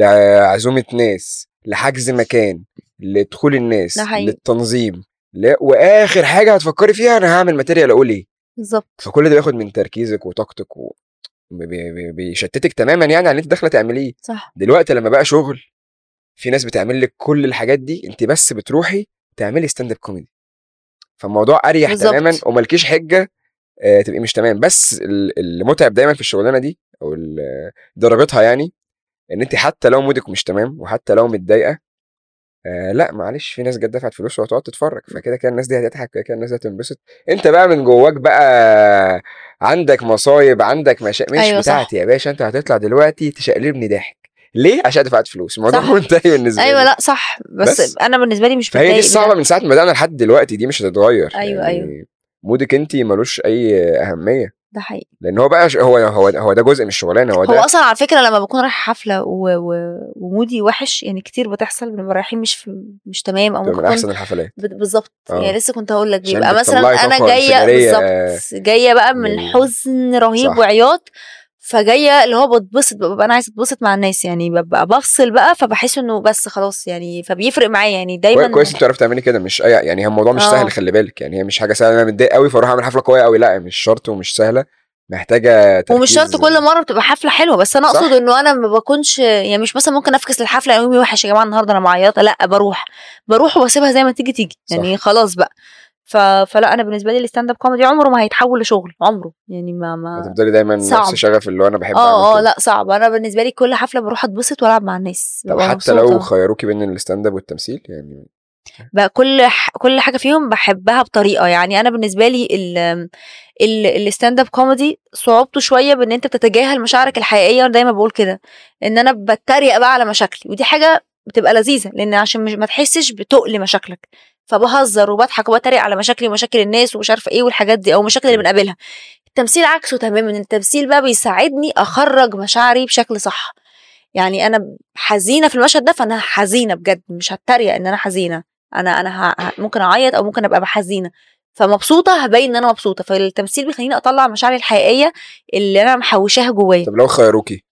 لعزومه ناس لحجز مكان لدخول الناس ده حقيقي. للتنظيم لا واخر حاجه هتفكري فيها انا هعمل ماتيريال اقول ايه بالظبط فكل ده بياخد من تركيزك وطاقتك و... بي- بي- بيشتتك تماما يعني على اللي انت داخله تعمليه صح دلوقتي لما بقى شغل في ناس بتعمل لك كل الحاجات دي انت بس بتروحي تعملي ستاند اب كوميدي فالموضوع اريح بالظبط. تماما وملكيش حجه آه، تبقي مش تمام بس ال- المتعب دايما في الشغلانه دي او ال- ضربتها يعني ان انت حتى لو مودك مش تمام وحتى لو متضايقه آه لا معلش في ناس جت دفعت فلوس وهتقعد تتفرج فكده كده الناس دي هتضحك كده كده الناس دي هتنبسط انت بقى من جواك بقى عندك مصايب عندك مشاكل مش أيوة أيوة صح. بتاعتي يا باشا انت هتطلع دلوقتي تشقلبني ضحك ليه عشان دفعت فلوس الموضوع صح. منتهي بالنسبه ايوه لي لا صح بس, بس. انا بالنسبه لي مش فهي دي بتضايق الصعبه منها. من ساعه ما بدانا لحد دلوقتي دي مش هتتغير أيوة، يعني مودك انت ملوش اي اهميه ده حقيقي لان هو بقى ش- هو هو هو ده جزء من الشغلانه هو هو ده اصلا على فكره لما بكون رايحه حفله و... و... ومودي وحش يعني كتير بتحصل بنبقى رايحين مش في... مش تمام او بتبقى ممكن من يكون احسن الحفلات ب- بالظبط آه. يعني لسه كنت هقول لك عشان بيبقى مثلا بتطلعي انا طاقة جايه انفجارية، بالظبط جايه بقى من من- حزن رهيب صح. وعياط فجايه اللي هو بتبسط ببقى انا عايزه اتبسط مع الناس يعني ببقى بفصل بقى فبحس انه بس خلاص يعني فبيفرق معايا يعني دايما كويس كويس انت بتعرفي تعملي كده مش اي يعني هو الموضوع مش آه. سهل خلي بالك يعني هي مش حاجه سهله انا متضايق قوي فاروح اعمل حفله قويه قوي لا مش شرط ومش سهله محتاجه تركيز ومش شرط كل مره بتبقى حفله حلوه بس انا صح. اقصد انه انا ما بكونش يعني مش مثلا ممكن افكس الحفله يومي وحش يا جماعه النهارده انا معيطه لا بروح بروح واسيبها زي ما تيجي تيجي يعني خلاص بقى ف... فلا انا بالنسبه لي الستاند اب كوميدي عمره ما هيتحول لشغل عمره يعني ما ما هتفضلي دايما صعب. نفس شغف اللي هو انا بحب اه اه اعمل كده لا صعب انا بالنسبه لي كل حفله بروح اتبسط والعب مع الناس طب ببقى حتى مبسوطة. لو خيروكي بين الستاند اب والتمثيل يعني بقى كل ح... كل حاجه فيهم بحبها بطريقه يعني انا بالنسبه لي ال ال الستاند اب كوميدي صعوبته شويه بان انت بتتجاهل مشاعرك الحقيقيه وانا دايما بقول كده ان انا بتريق بقى على مشاكلي ودي حاجه بتبقى لذيذه لان عشان مش ما تحسش بتقل مشاكلك فبهزر وبضحك وبتريق على مشاكلي ومشاكل الناس ومش عارفه ايه والحاجات دي او المشاكل اللي بنقابلها التمثيل عكسه تماما التمثيل بقى بيساعدني اخرج مشاعري بشكل صح يعني انا حزينه في المشهد ده فانا حزينه بجد مش هتريق ان انا حزينه انا انا ه... ه- ممكن اعيط او ممكن ابقى حزينه فمبسوطه هبين ان انا مبسوطه فالتمثيل بيخليني اطلع مشاعري الحقيقيه اللي انا محوشاها جوايا طب لو خيروكي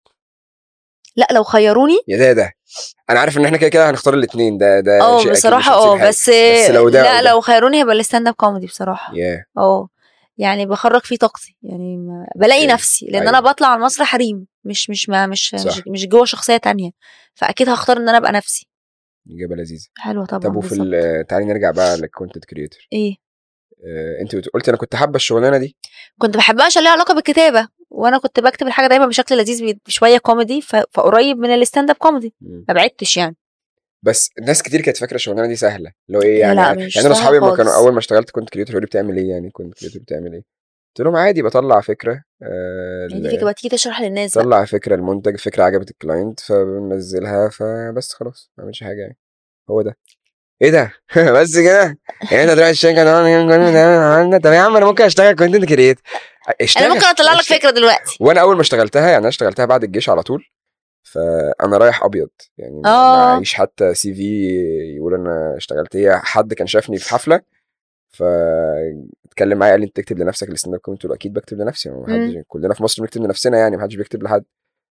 لا لو خيروني يا ده ده انا عارف ان احنا كده كده هنختار الاثنين ده ده اه شيء أكيد مش بصراحه هنسيب اه حاجة. بس بس لو ده لا أو ده. لو خيروني هيبقى الستاند اب كوميدي بصراحه ياه اه يعني بخرج فيه طاقتي يعني ما بلاقي أوكي. نفسي لان أيوة. انا بطلع على المسرح ريم مش مش ما مش صح. مش, مش جوه شخصيه تانية فاكيد هختار ان انا ابقى نفسي اجابه لذيذه حلوه طبعا طب وفي بالظبط. ال- تعالي نرجع بقى للكونتنت كريتور ايه انت بت- قلتي انا كنت حابه الشغلانه دي كنت بحبها عشان ليها علاقه بالكتابه وانا كنت بكتب الحاجه دايما بشكل لذيذ بي- شويه كوميدي ف- فقريب من الستاند اب كوميدي مم. ما بعدتش يعني بس ناس كتير كانت فاكره الشغلانه دي سهله اللي هو ايه يعني لا، مش يعني انا سهلة اصحابي ما خالص. كانوا اول ما اشتغلت كنت كريتور يقولوا لي بتعمل ايه يعني كنت كريتور بتعمل ايه قلت لهم عادي بطلع فكره آه يعني دي فكره بقى تيجي تشرح للناس بقى. طلع فكره المنتج فكره عجبت الكلاينت فبنزلها فبس خلاص ما عملش حاجه يعني هو ده ايه ده بس كده يعني انت تروح الشركه طب يا عم انا ممكن اشتغل كونتنت كريت انا ممكن اطلع لك فكره دلوقتي وانا اول ما اشتغلتها يعني انا اشتغلتها بعد الجيش على طول فانا رايح ابيض يعني ما آه. معيش حتى سي في يقول انا اشتغلت هي حد كان شافني في حفله فاتكلم معايا قال لي انت تكتب لنفسك الستاند اب كوميدي قلت له اكيد بكتب لنفسي ما حدش كلنا في مصر بنكتب لنفسنا يعني ما حدش بيكتب لحد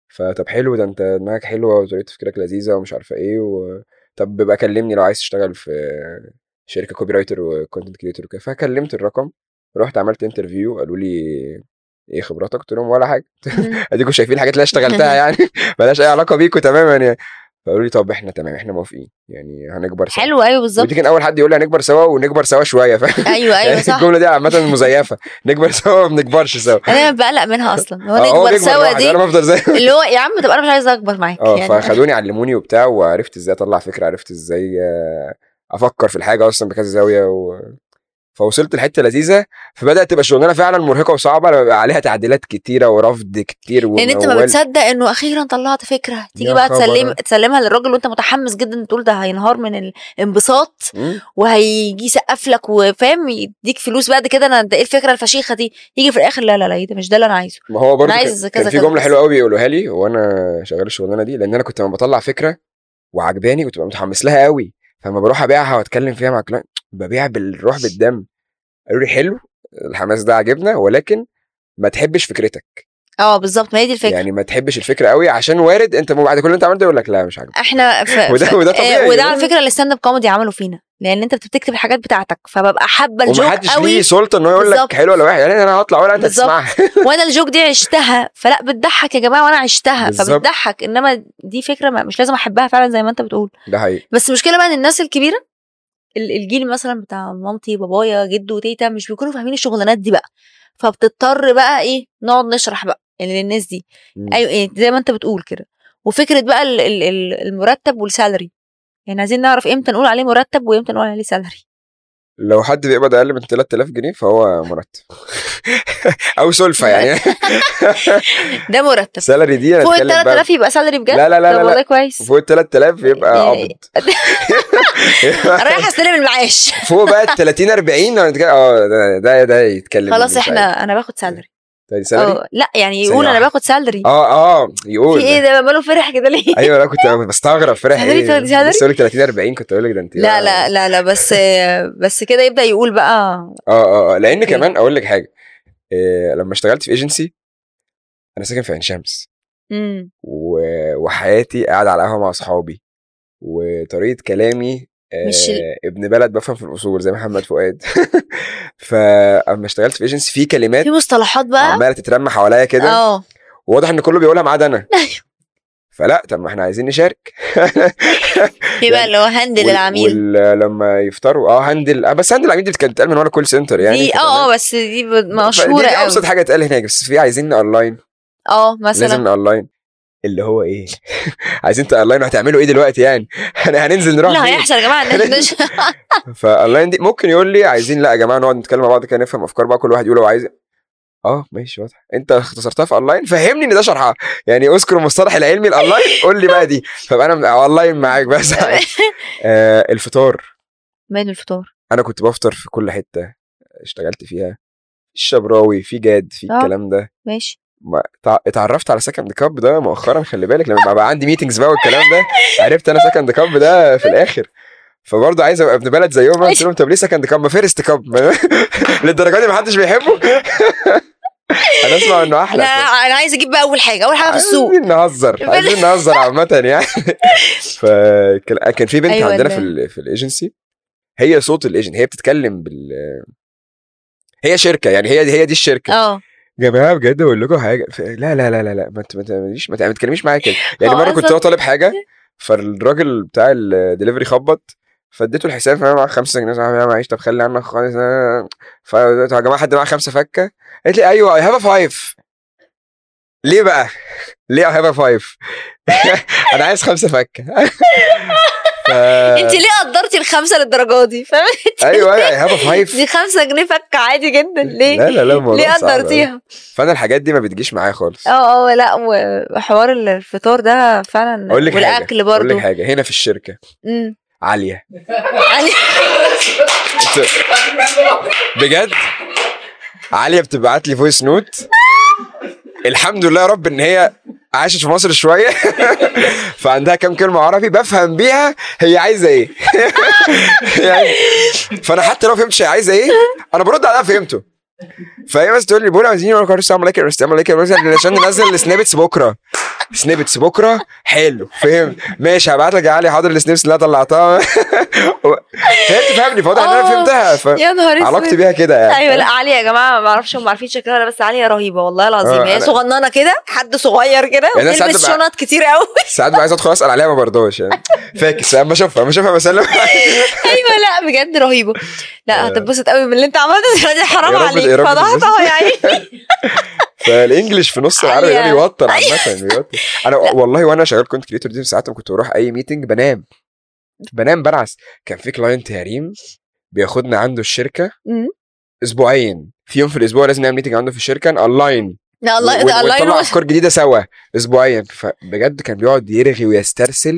فطب حلو ده انت دماغك حلوه وطريقه تفكيرك لذيذه ومش عارفه ايه و... طب بقى كلمني لو عايز تشتغل في شركه كوبي رايتر وكونتنت كريتور وكده فكلمت الرقم رحت عملت انترفيو قالوا لي ايه خبراتك قلت لهم ولا حاجه مم. اديكم شايفين الحاجات اللي أنا اشتغلتها يعني ملهاش اي علاقه بيكم تماما يعني فقالوا لي طب احنا تمام احنا موافقين يعني هنكبر سوا حلو ايوه بالظبط ودي كان اول حد يقول لي هنكبر سوا ونكبر سوا شويه فاهم ايوه ايوه يعني صح الجمله دي عامه مزيفه نكبر سوا ما بنكبرش سوا انا دايما بقلق منها اصلا هو آه، نكبر بيكبر سوا لوحده، دي انا بفضل زي اللي هو يا عم طب انا مش عايزه اكبر معاك اه يعني فخدوني علموني وبتاع وعرفت ازاي اطلع فكره عرفت ازاي آه، افكر في الحاجه اصلا بكذا زاويه و... فوصلت لحته لذيذه فبدات تبقى الشغلانه فعلا مرهقه وصعبه لما بيبقى عليها تعديلات كتيره ورفض كتير لان انت ما وموال. بتصدق انه اخيرا طلعت فكره تيجي يا بقى خبر. تسلم تسلمها للراجل وانت متحمس جدا تقول ده هينهار من الانبساط مم. وهيجي يسقف لك وفاهم يديك فلوس بعد كده انا ده ايه الفكره الفشيخه دي يجي في الاخر لا لا لا ده مش ده اللي انا عايزه ما هو برضه أنا كان, عايز كان كذا في كذا جمله بس. حلوه قوي بيقولوها لي وانا شغال الشغلانه دي لان انا كنت لما بطلع فكره وعجباني كنت ببقى متحمس لها قوي فلما بروح ابيعها واتكلم فيها مع كلاينت ببيع بالروح بالدم قالوا لي حلو الحماس ده عجبنا ولكن ما تحبش فكرتك اه بالظبط ما هي دي الفكره يعني ما تحبش الفكره قوي عشان وارد انت بعد كل اللي انت عملته يقول لك لا مش عاجبني احنا ف... وده- ف- وده آه، طبيعي، وده ده- على فكره اللي ستاند اب كوميدي عملوا فينا لان انت بتكتب الحاجات بتاعتك فببقى حابه الجوك ومحدش قوي ليه سلطه ان هو يقول لك بالظبط. حلو ولا وحش يعني انا هطلع ولا انت بالظبط. تسمعها وانا الجوك دي عشتها فلا بتضحك يا جماعه وانا عشتها بالظبط. فبتضحك انما دي فكره ما مش لازم احبها فعلا زي ما انت بتقول ده حقيقي بس المشكله بقى ان الناس الكبيره ال- الجيل مثلا بتاع مامتي بابايا جدو وتيتا مش بيكونوا فاهمين الشغلانات دي بقى فبتضطر بقى ايه نقعد نشرح بقى للناس دي مم. ايوه إيه زي ما انت بتقول كده وفكره بقى ال- ال- ال- المرتب والسالري يعني عايزين نعرف امتى نقول عليه مرتب وامتى نقول عليه سالري لو حد بيقبض اقل من 3000 جنيه فهو مرتب او سلفه يعني ده مرتب سالري دي انا فوق ال اتكلم بقى 3000 يبقى سالري بجد لا لا لا طب لا, والله لا. كويس فوق ال 3000 يبقى يعني- قبض رايح استلم المعاش فوق بقى ال 30 40 لو نتكلم- اه ده ده, ده يتكلم خلاص مش عارف. احنا انا باخد سالري طيب سالري اه لا يعني ثانية يقول انا واحدة. باخد سالري اه اه يقول في ايه ده ماله فرح كده ليه ايوه لا كنت بستغرب فرح سالري ايه تاخدي سالري؟ لسه اقول لك 30 40 كنت اقول لك ده انت لا لا لا لا بس بس كده يبدا يقول بقى اه اه آه، لان اوكي. كمان اقول لك حاجه إيه لما اشتغلت في ايجنسي انا ساكن في عين شمس امم و- وحياتي قاعد على قهوه مع اصحابي وطريقه كلامي آه مش ال- ابن بلد بفهم في الاصول زي محمد فؤاد فاما اشتغلت في ايجنسي في كلمات في مصطلحات بقى عماله تترمى حواليا كده اه وواضح ان كله بيقولها ما عدا انا أيوه. فلا طب ما احنا عايزين نشارك في بقى اللي هو هندل وال- العميل وال- لما يفطروا اه هندل آه بس هندل العميل دي كانت بتتقال من وانا كول سنتر يعني دي اه اه بس دي ب- مشهوره دي, دي قوي ابسط حاجه اتقال هناك بس في عايزين اونلاين اه لازم مثلا اونلاين اللي هو ايه عايزين اونلاين وهتعملوا ايه دلوقتي يعني هن- هننزل نروح لا فين هيحصل يا جماعه ان احنا نش- فاونلاين دي ممكن يقول لي عايزين لا يا جماعه نقعد نتكلم مع بعض كده نفهم افكار بقى كل واحد يقول هو عايز إيه. اه ماشي واضح انت اختصرتها في اونلاين فهمني ان ده شرحها يعني اذكر المصطلح العلمي الاونلاين قول لي بقى دي فبقى انا اونلاين معاك بس آه الفطار مال الفطار انا كنت بفطر في كل حته اشتغلت فيها الشبراوي في جاد في آه. الكلام ده ماشي ما تع- اتعرفت على سكند كاب ده مؤخرا خلي بالك لما بقى عندي ميتنجز بقى والكلام ده عرفت انا سكند كاب ده في الاخر فبرضه عايز ابقى ابن بلد زيهم قلت لهم طب ليه سكند كاب ما فيرست كاب للدرجه دي ما حدش بيحبه انا اسمع انه انا احلى انا عايز اجيب بقى اول حاجه اول حاجه في السوق عايزين نهزر عايزين نهزر عامة يعني فكان في بنت أيوة عندنا ال- في ال في الايجنسي هي صوت الايجنت هي بتتكلم بال هي شركه يعني هي دي هي دي الشركه اه جماعه بجد اقول لكم حاجه ف... لا لا لا لا لا ما ت- ما تعمليش ما ت- ما تتكلميش معايا كده يعني هو مره كنت أصلاً- انا طالب حاجه فالراجل بتاع الدليفري خبط فاديته الحساب فانا معاه 5 جنيه صاحبي معيش طب خلي عنك خالص فقلت يا جماعه حد معاه خمسه فكه قالت لي ايوه اي هاف ا فايف ليه بقى؟ ليه اي هاف ا فايف؟ انا عايز خمسه فكه ف... انت ليه قدرتي الخمسه للدرجه دي فاهم ايوه اي هاف ا فايف دي خمسة جنيه فك عادي جدا ليه لا لا لا الموضوع ليه صعب أوي. قدرتيها فانا الحاجات دي ما بتجيش معايا خالص اه اه لا وحوار الفطار ده فعلا اقول لك حاجه والاكل اقول لك برضه حاجه هنا في الشركه امم عاليه يعني انت- بجد عاليه بتبعت لي فويس نوت الحمد لله يا رب ان هي عاشت في مصر شويه فعندها كام كلمه عربي بفهم بيها هي عايزه ايه يعني فانا حتى لو فهمتش هي عايزه ايه انا برد عليها فهمته فهي بس تقول لي بولا عايزين نقول السلام عليكم السلام عليكم عشان ننزل السنابتس بكره سنيبتس بكره حلو فهم ماشي هبعت لك يا علي حاضر السنيبس اللي انا طلعتها هي بتفهمني فواضح ان انا آه. فهمتها يا نهار فعلاقتي اسود بيها كده يعني ايوه لا عليا يا جماعه ما اعرفش هم عارفين شكلها ولا بس عليا رهيبه والله العظيم آه، هي أنا- صغننه كده حد صغير كده يعني أنا ساعات وبتلبس ببقى- شنط كتير قوي ساعات ببقى عايز ادخل اسال عليها ما برضاش يعني فاكس اما اشوفها اما اشوفها بسلم ايوه لا بجد رهيبه لا هتتبسط قوي من اللي انت عملته دلوقتي حرام يا رب- عليك يا رب فضحتها يا عيني فالانجليش في نص العربي ده عالية. بيوتر عامه بيوتر انا لا. والله وانا شغال كنت كريتور دي ساعات كنت بروح اي ميتنج بنام بنام بنعس كان في كلاينت يا ريم بياخدنا عنده الشركه مم. اسبوعين في يوم في الاسبوع لازم نعمل ميتنج عنده في الشركه اونلاين لا الله و- الله ونطلع ينور افكار جديده سوا اسبوعيا فبجد كان بيقعد يرغي ويسترسل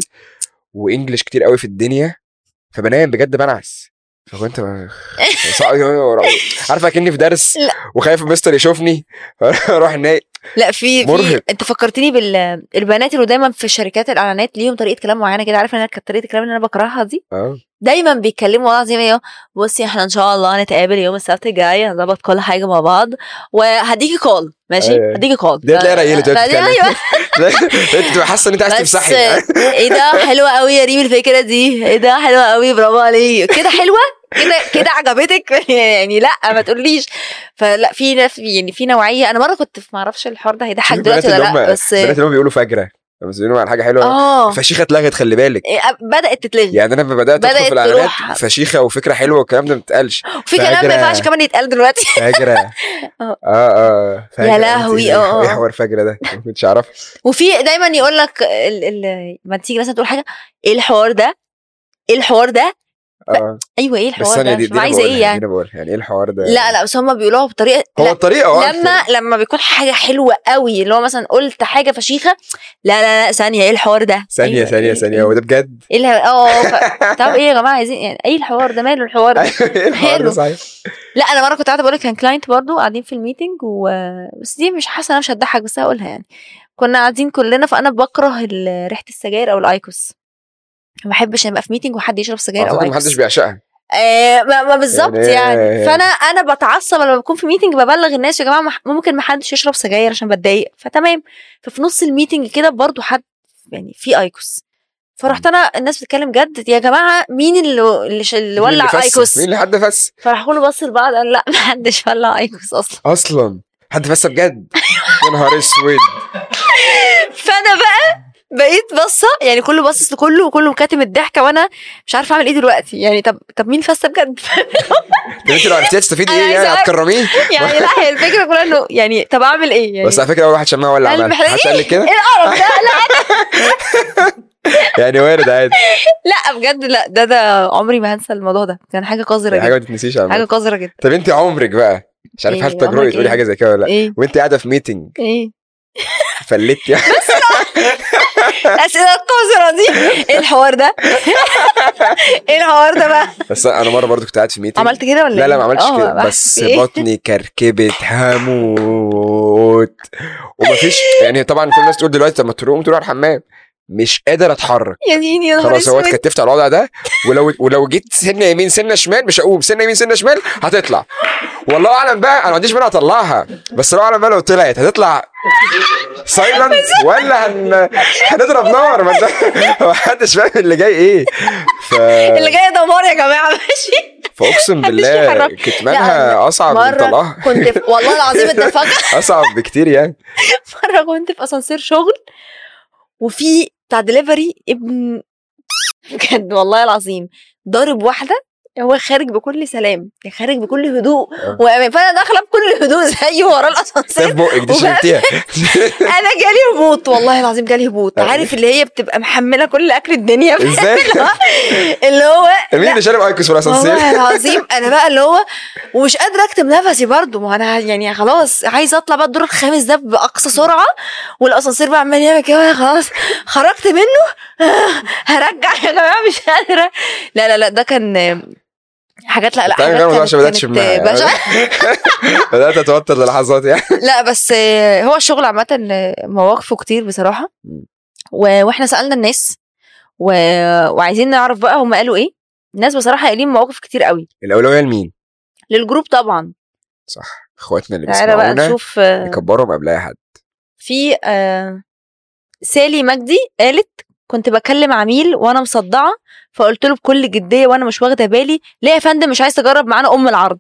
وانجلش كتير قوي في الدنيا فبنام بجد بنعس فكنت ب- صعب عارفه كاني في درس لا. وخايف المستر يشوفني اروح نايم لا في في مرهق. انت فكرتني بالبنات اللي دايما في شركات الاعلانات ليهم طريقه كلام معينه كده عارف ان انا كانت طريقه الكلام اللي انا بكرهها دي اه دايما بيتكلموا والله العظيم ايه بصي احنا ان شاء الله هنتقابل يوم السبت الجاي هنظبط كل حاجه مع بعض وهديكي كول ماشي أيوة. هديكي كول دي تلاقي ريلت وهي لا، دي- بتتكلم. ايوه انت تبقى حاسه ان انت عايز بس تمسحي ايه ده حلوه قوي يا ريم الفكره دي ايه ده حلوه قوي برافو عليك كده حلوه كده كده عجبتك يعني لا ما تقوليش فلا في ناس يعني في نوعيه انا مره كنت في ما اعرفش الحوار ده هيضحك شوف دلوقتي البنات ولا اللي لا هم بس البنات اللي هم بيقولوا فجره لما بيقولوا على حاجه حلوه اه فشيخه اتلغت خلي بالك إيه، بدات تتلغي يعني انا لما بدات ادخل بدأت في الاعلانات تروح. فشيخه وفكره حلوه والكلام ده ما بتتقالش في كلام فجرة. ما ينفعش كمان يتقال دلوقتي فجره اه. اه اه فجرة. يا انت لهوي، ايه اه، ايه اه. حوار فجره ده ما كنتش اعرفها وفي دايما يقول لك ال... ال... ما تيجي مثلا تقول حاجه ايه الحوار ده ايه الحوار ده اه ايوه ايه بس الحوار ثانيه ده دي مش دي أنا عايزه بقولها، ايه دي يعني انا بقولها يعني ايه الحوار ده لا لا بس هم بيقولوها بطريقه هو لا الطريقه اه لما لما بيكون حاجه حلوه قوي اللي هو مثلا قلت حاجه فشيخه لا لا لا ثانيه ايه الحوار ده ثانيه أيوة، ثانيه إيه- ثانيه هو ده بجد ايه الح- اه ف- طب ايه يا جماعه عايزين يعني ايه الحوار ده ماله الحوار ده ايوه ايه الحوار ده حلو. صحيح لا انا مره كنت قاعده بقول لك كان كلاينت برضو قاعدين في الميتنج و... بس دي مش حاسه انا مش هتضحك بس هقولها يعني كنا قاعدين كلنا فانا بكره ال- ريحه السجاير او الايكوس ما بحبش ابقى في ميتنج وحد يشرب سجاير او اعتقد ايكوس محدش بيعشقها آه ما, ما بالظبط يعني- يعني فانا انا بتعصب لما بكون في ميتنج ببلغ الناس يا جماعه مح- ممكن ما حدش يشرب سجاير عشان بتضايق فتمام ففي نص الميتنج كده برضو حد يعني في ايكوس فرحت انا الناس بتتكلم جد يا جماعه مين اللي اللي, ش- اللي مين ولع فس؟ ايكوس مين اللي حد فس فراح كله بص لبعض قال لا ما حدش ولع ايكوس اصلا اصلا حد فس بجد يا نهار اسود فانا بقى بقيت باصه يعني كله باصص لكله وكله كاتم الضحكه وانا مش عارفه اعمل ايه دلوقتي يعني طب طب مين فاسه بجد طب انت لو عرفتيها تستفيدي أنا ايه يعني عايزة أعرف- هتكرميه يعني لا هي الفكره كلها انه يعني طب اعمل ايه يعني بس على فكره اول واحد شمها ولا قال عملها محتاج حد قال لك كده ايه القرف ده لا يعني وارد عادي لا بجد لا ده ده عمري ما هنسى الموضوع ده كان حاجه قذره دي حاجه ما جدا تتنسيش حاجه عامة قذره جدا طب انت عمرك بقى مش عارف إيه، هل تجربي عمرك تقولي إيه؟ حاجه زي كده ولا لا ايه وانت قاعده في ميتنج ايه فلتي الاسئله القذره دي ايه الحوار ده ايه الحوار ده بقى بس انا مره برضو كنت قاعد في ميتنج عملت كده ولا لا لا إيه؟ ما عملتش آه، كده بحس بس إيه؟ بطني كركبت هموت ومفيش يعني طبعا كل الناس تقول دلوقتي طب ما تروح تروح الحمام مش قادر اتحرك يا ديني يا نهار خلاص هو اسود اتكتفت على الوضع ده ولو ولو جيت سنه يمين سنه شمال مش هقوم سنه يمين سنه شمال هتطلع والله اعلم بقى انا ما عنديش مانع اطلعها بس الله اعلم بقى لو طلعت هتطلع سايلنت ولا هن... هنضرب نار ما انت- ما حدش فاهم اللي جاي ايه ف... اللي جاي دمار يا جماعه ماشي فاقسم محدش بالله يحرك. كتمانها اصعب من مره طلاقها كنت في والله العظيم اتفقت اصعب بكتير يعني مره كنت في اسانسير شغل وفي بتاع دليفري ابن بجد والله العظيم ضارب واحده هو خارج بكل سلام خارج بكل هدوء آه. وامان فانا داخله بكل هدوء زيه ورا الاسانسير سيف بقك دي وبقى- شلتيها انا جالي هبوط والله العظيم جالي هبوط آه. عارف اللي هي بتبقى محمله كل اكل الدنيا ازاي اللي هو مين اللي شارب ايكوس في الاسانسير والله العظيم انا بقى اللي هو ومش قادره اكتم نفسي برضو ما انا يعني خلاص عايزه اطلع بقى الدور الخامس ده باقصى سرعه والاسانسير بقى عمال يعمل كده وأنا خلاص خرجت منه آه، هرجع يا جماعه مش قادره لا لا لا ده كان حاجات لا لا تعالى حاجات نعمل عشان بدات كانت شمها بشعة. بدات اتوتر للحظات يعني لا بس آه، هو الشغل عامة آه، مواقفه كتير بصراحة مم. و... واحنا سألنا الناس و... وعايزين نعرف بقى هم قالوا ايه الناس بصراحة قايلين مواقف كتير قوي الاولويه لمين للجروب طبعا صح اخواتنا اللي تعالى بقى بيسمعونا نشوف آه، نكبرهم قبل اي حد في آه، سالي مجدي قالت كنت بكلم عميل وانا مصدعه فقلت له بكل جديه وانا مش واخده بالي ليه يا فندم مش عايز تجرب معانا ام العرض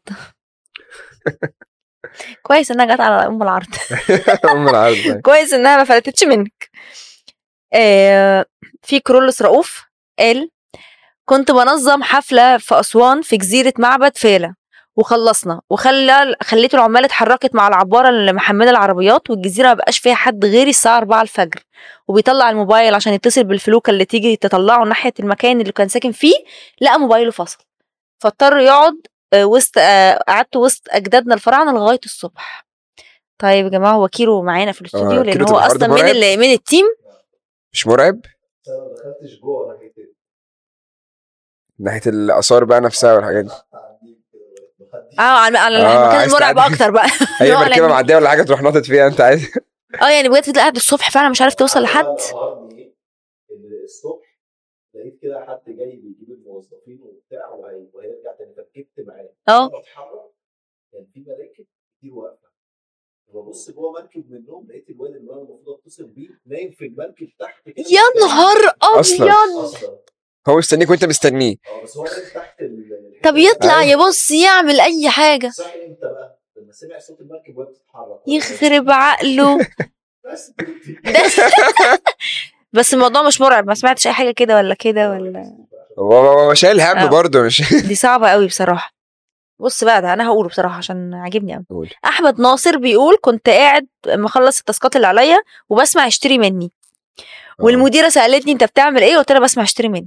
كويس انها جت على ام العرض ام العرض كويس انها ما فلتتش منك آه في كرولوس رؤوف قال كنت بنظم حفله في اسوان في جزيره معبد فيلا وخلصنا وخلى خليت العمال اتحركت مع العباره اللي محمله العربيات والجزيره ما بقاش فيها حد غيري الساعه 4 الفجر وبيطلع الموبايل عشان يتصل بالفلوكه اللي تيجي تطلعه ناحيه المكان اللي كان ساكن فيه لقى موبايله فصل فاضطر يقعد آه، وسط آه، قعدت وسط اجدادنا الفراعنه لغايه الصبح طيب يا جماعه هو كيرو معانا في الاستوديو آه، لان كيرو هو طب الحوار اصلا ده من مرعب؟ ال- من التيم مش مرعب بس انا ما دخلتش جوه ناحيه ال- ناحيه الاثار بقى نفسها والحاجات دي تعديل كده لغاية ما حد اه على على آه، المكان عايز المرعب تعدي. اكتر بقى اي اللي هو مركبه على- معديه ولا حاجه تروح ناطط فيها انت عايز اه يعني بجد تبقى قاعد الصبح فعلا مش عارف توصل لحد قهرني ايه ان الصبح لقيت كده حد جاي بيجيب الموظفين وبتاع وهي- وهيرجع تاني فركبت معاه اه بتحرك كان في مراكب كتير واقفه ببص جوه مركب منهم لقيت الواد اللي انا المفروض اتصل بيه نايم في المركب تحت كده يا نهار أصلاً. ابيض اصلا هو مستنيك وانت مستنيه اه بس هو نايم تحت ال- الحتة طب يطلع أيوة. يبص يعمل اي حاجه صحي امتى بقى؟ لما سمع صوت المركب وهي بتتحرك يخرب عقله بس بس الموضوع مش مرعب ما سمعتش اي حاجه كده ولا كده ولا هو هو- هو شايل هم آه. برضه مش دي صعبه قوي بصراحه بص بقى ده انا هقوله بصراحه عشان عاجبني قوي قول. احمد ناصر بيقول كنت قاعد مخلص التاسكات اللي عليا وبسمع اشتري مني والمديره سالتني انت بتعمل ايه قلت لها بسمع اشتري مني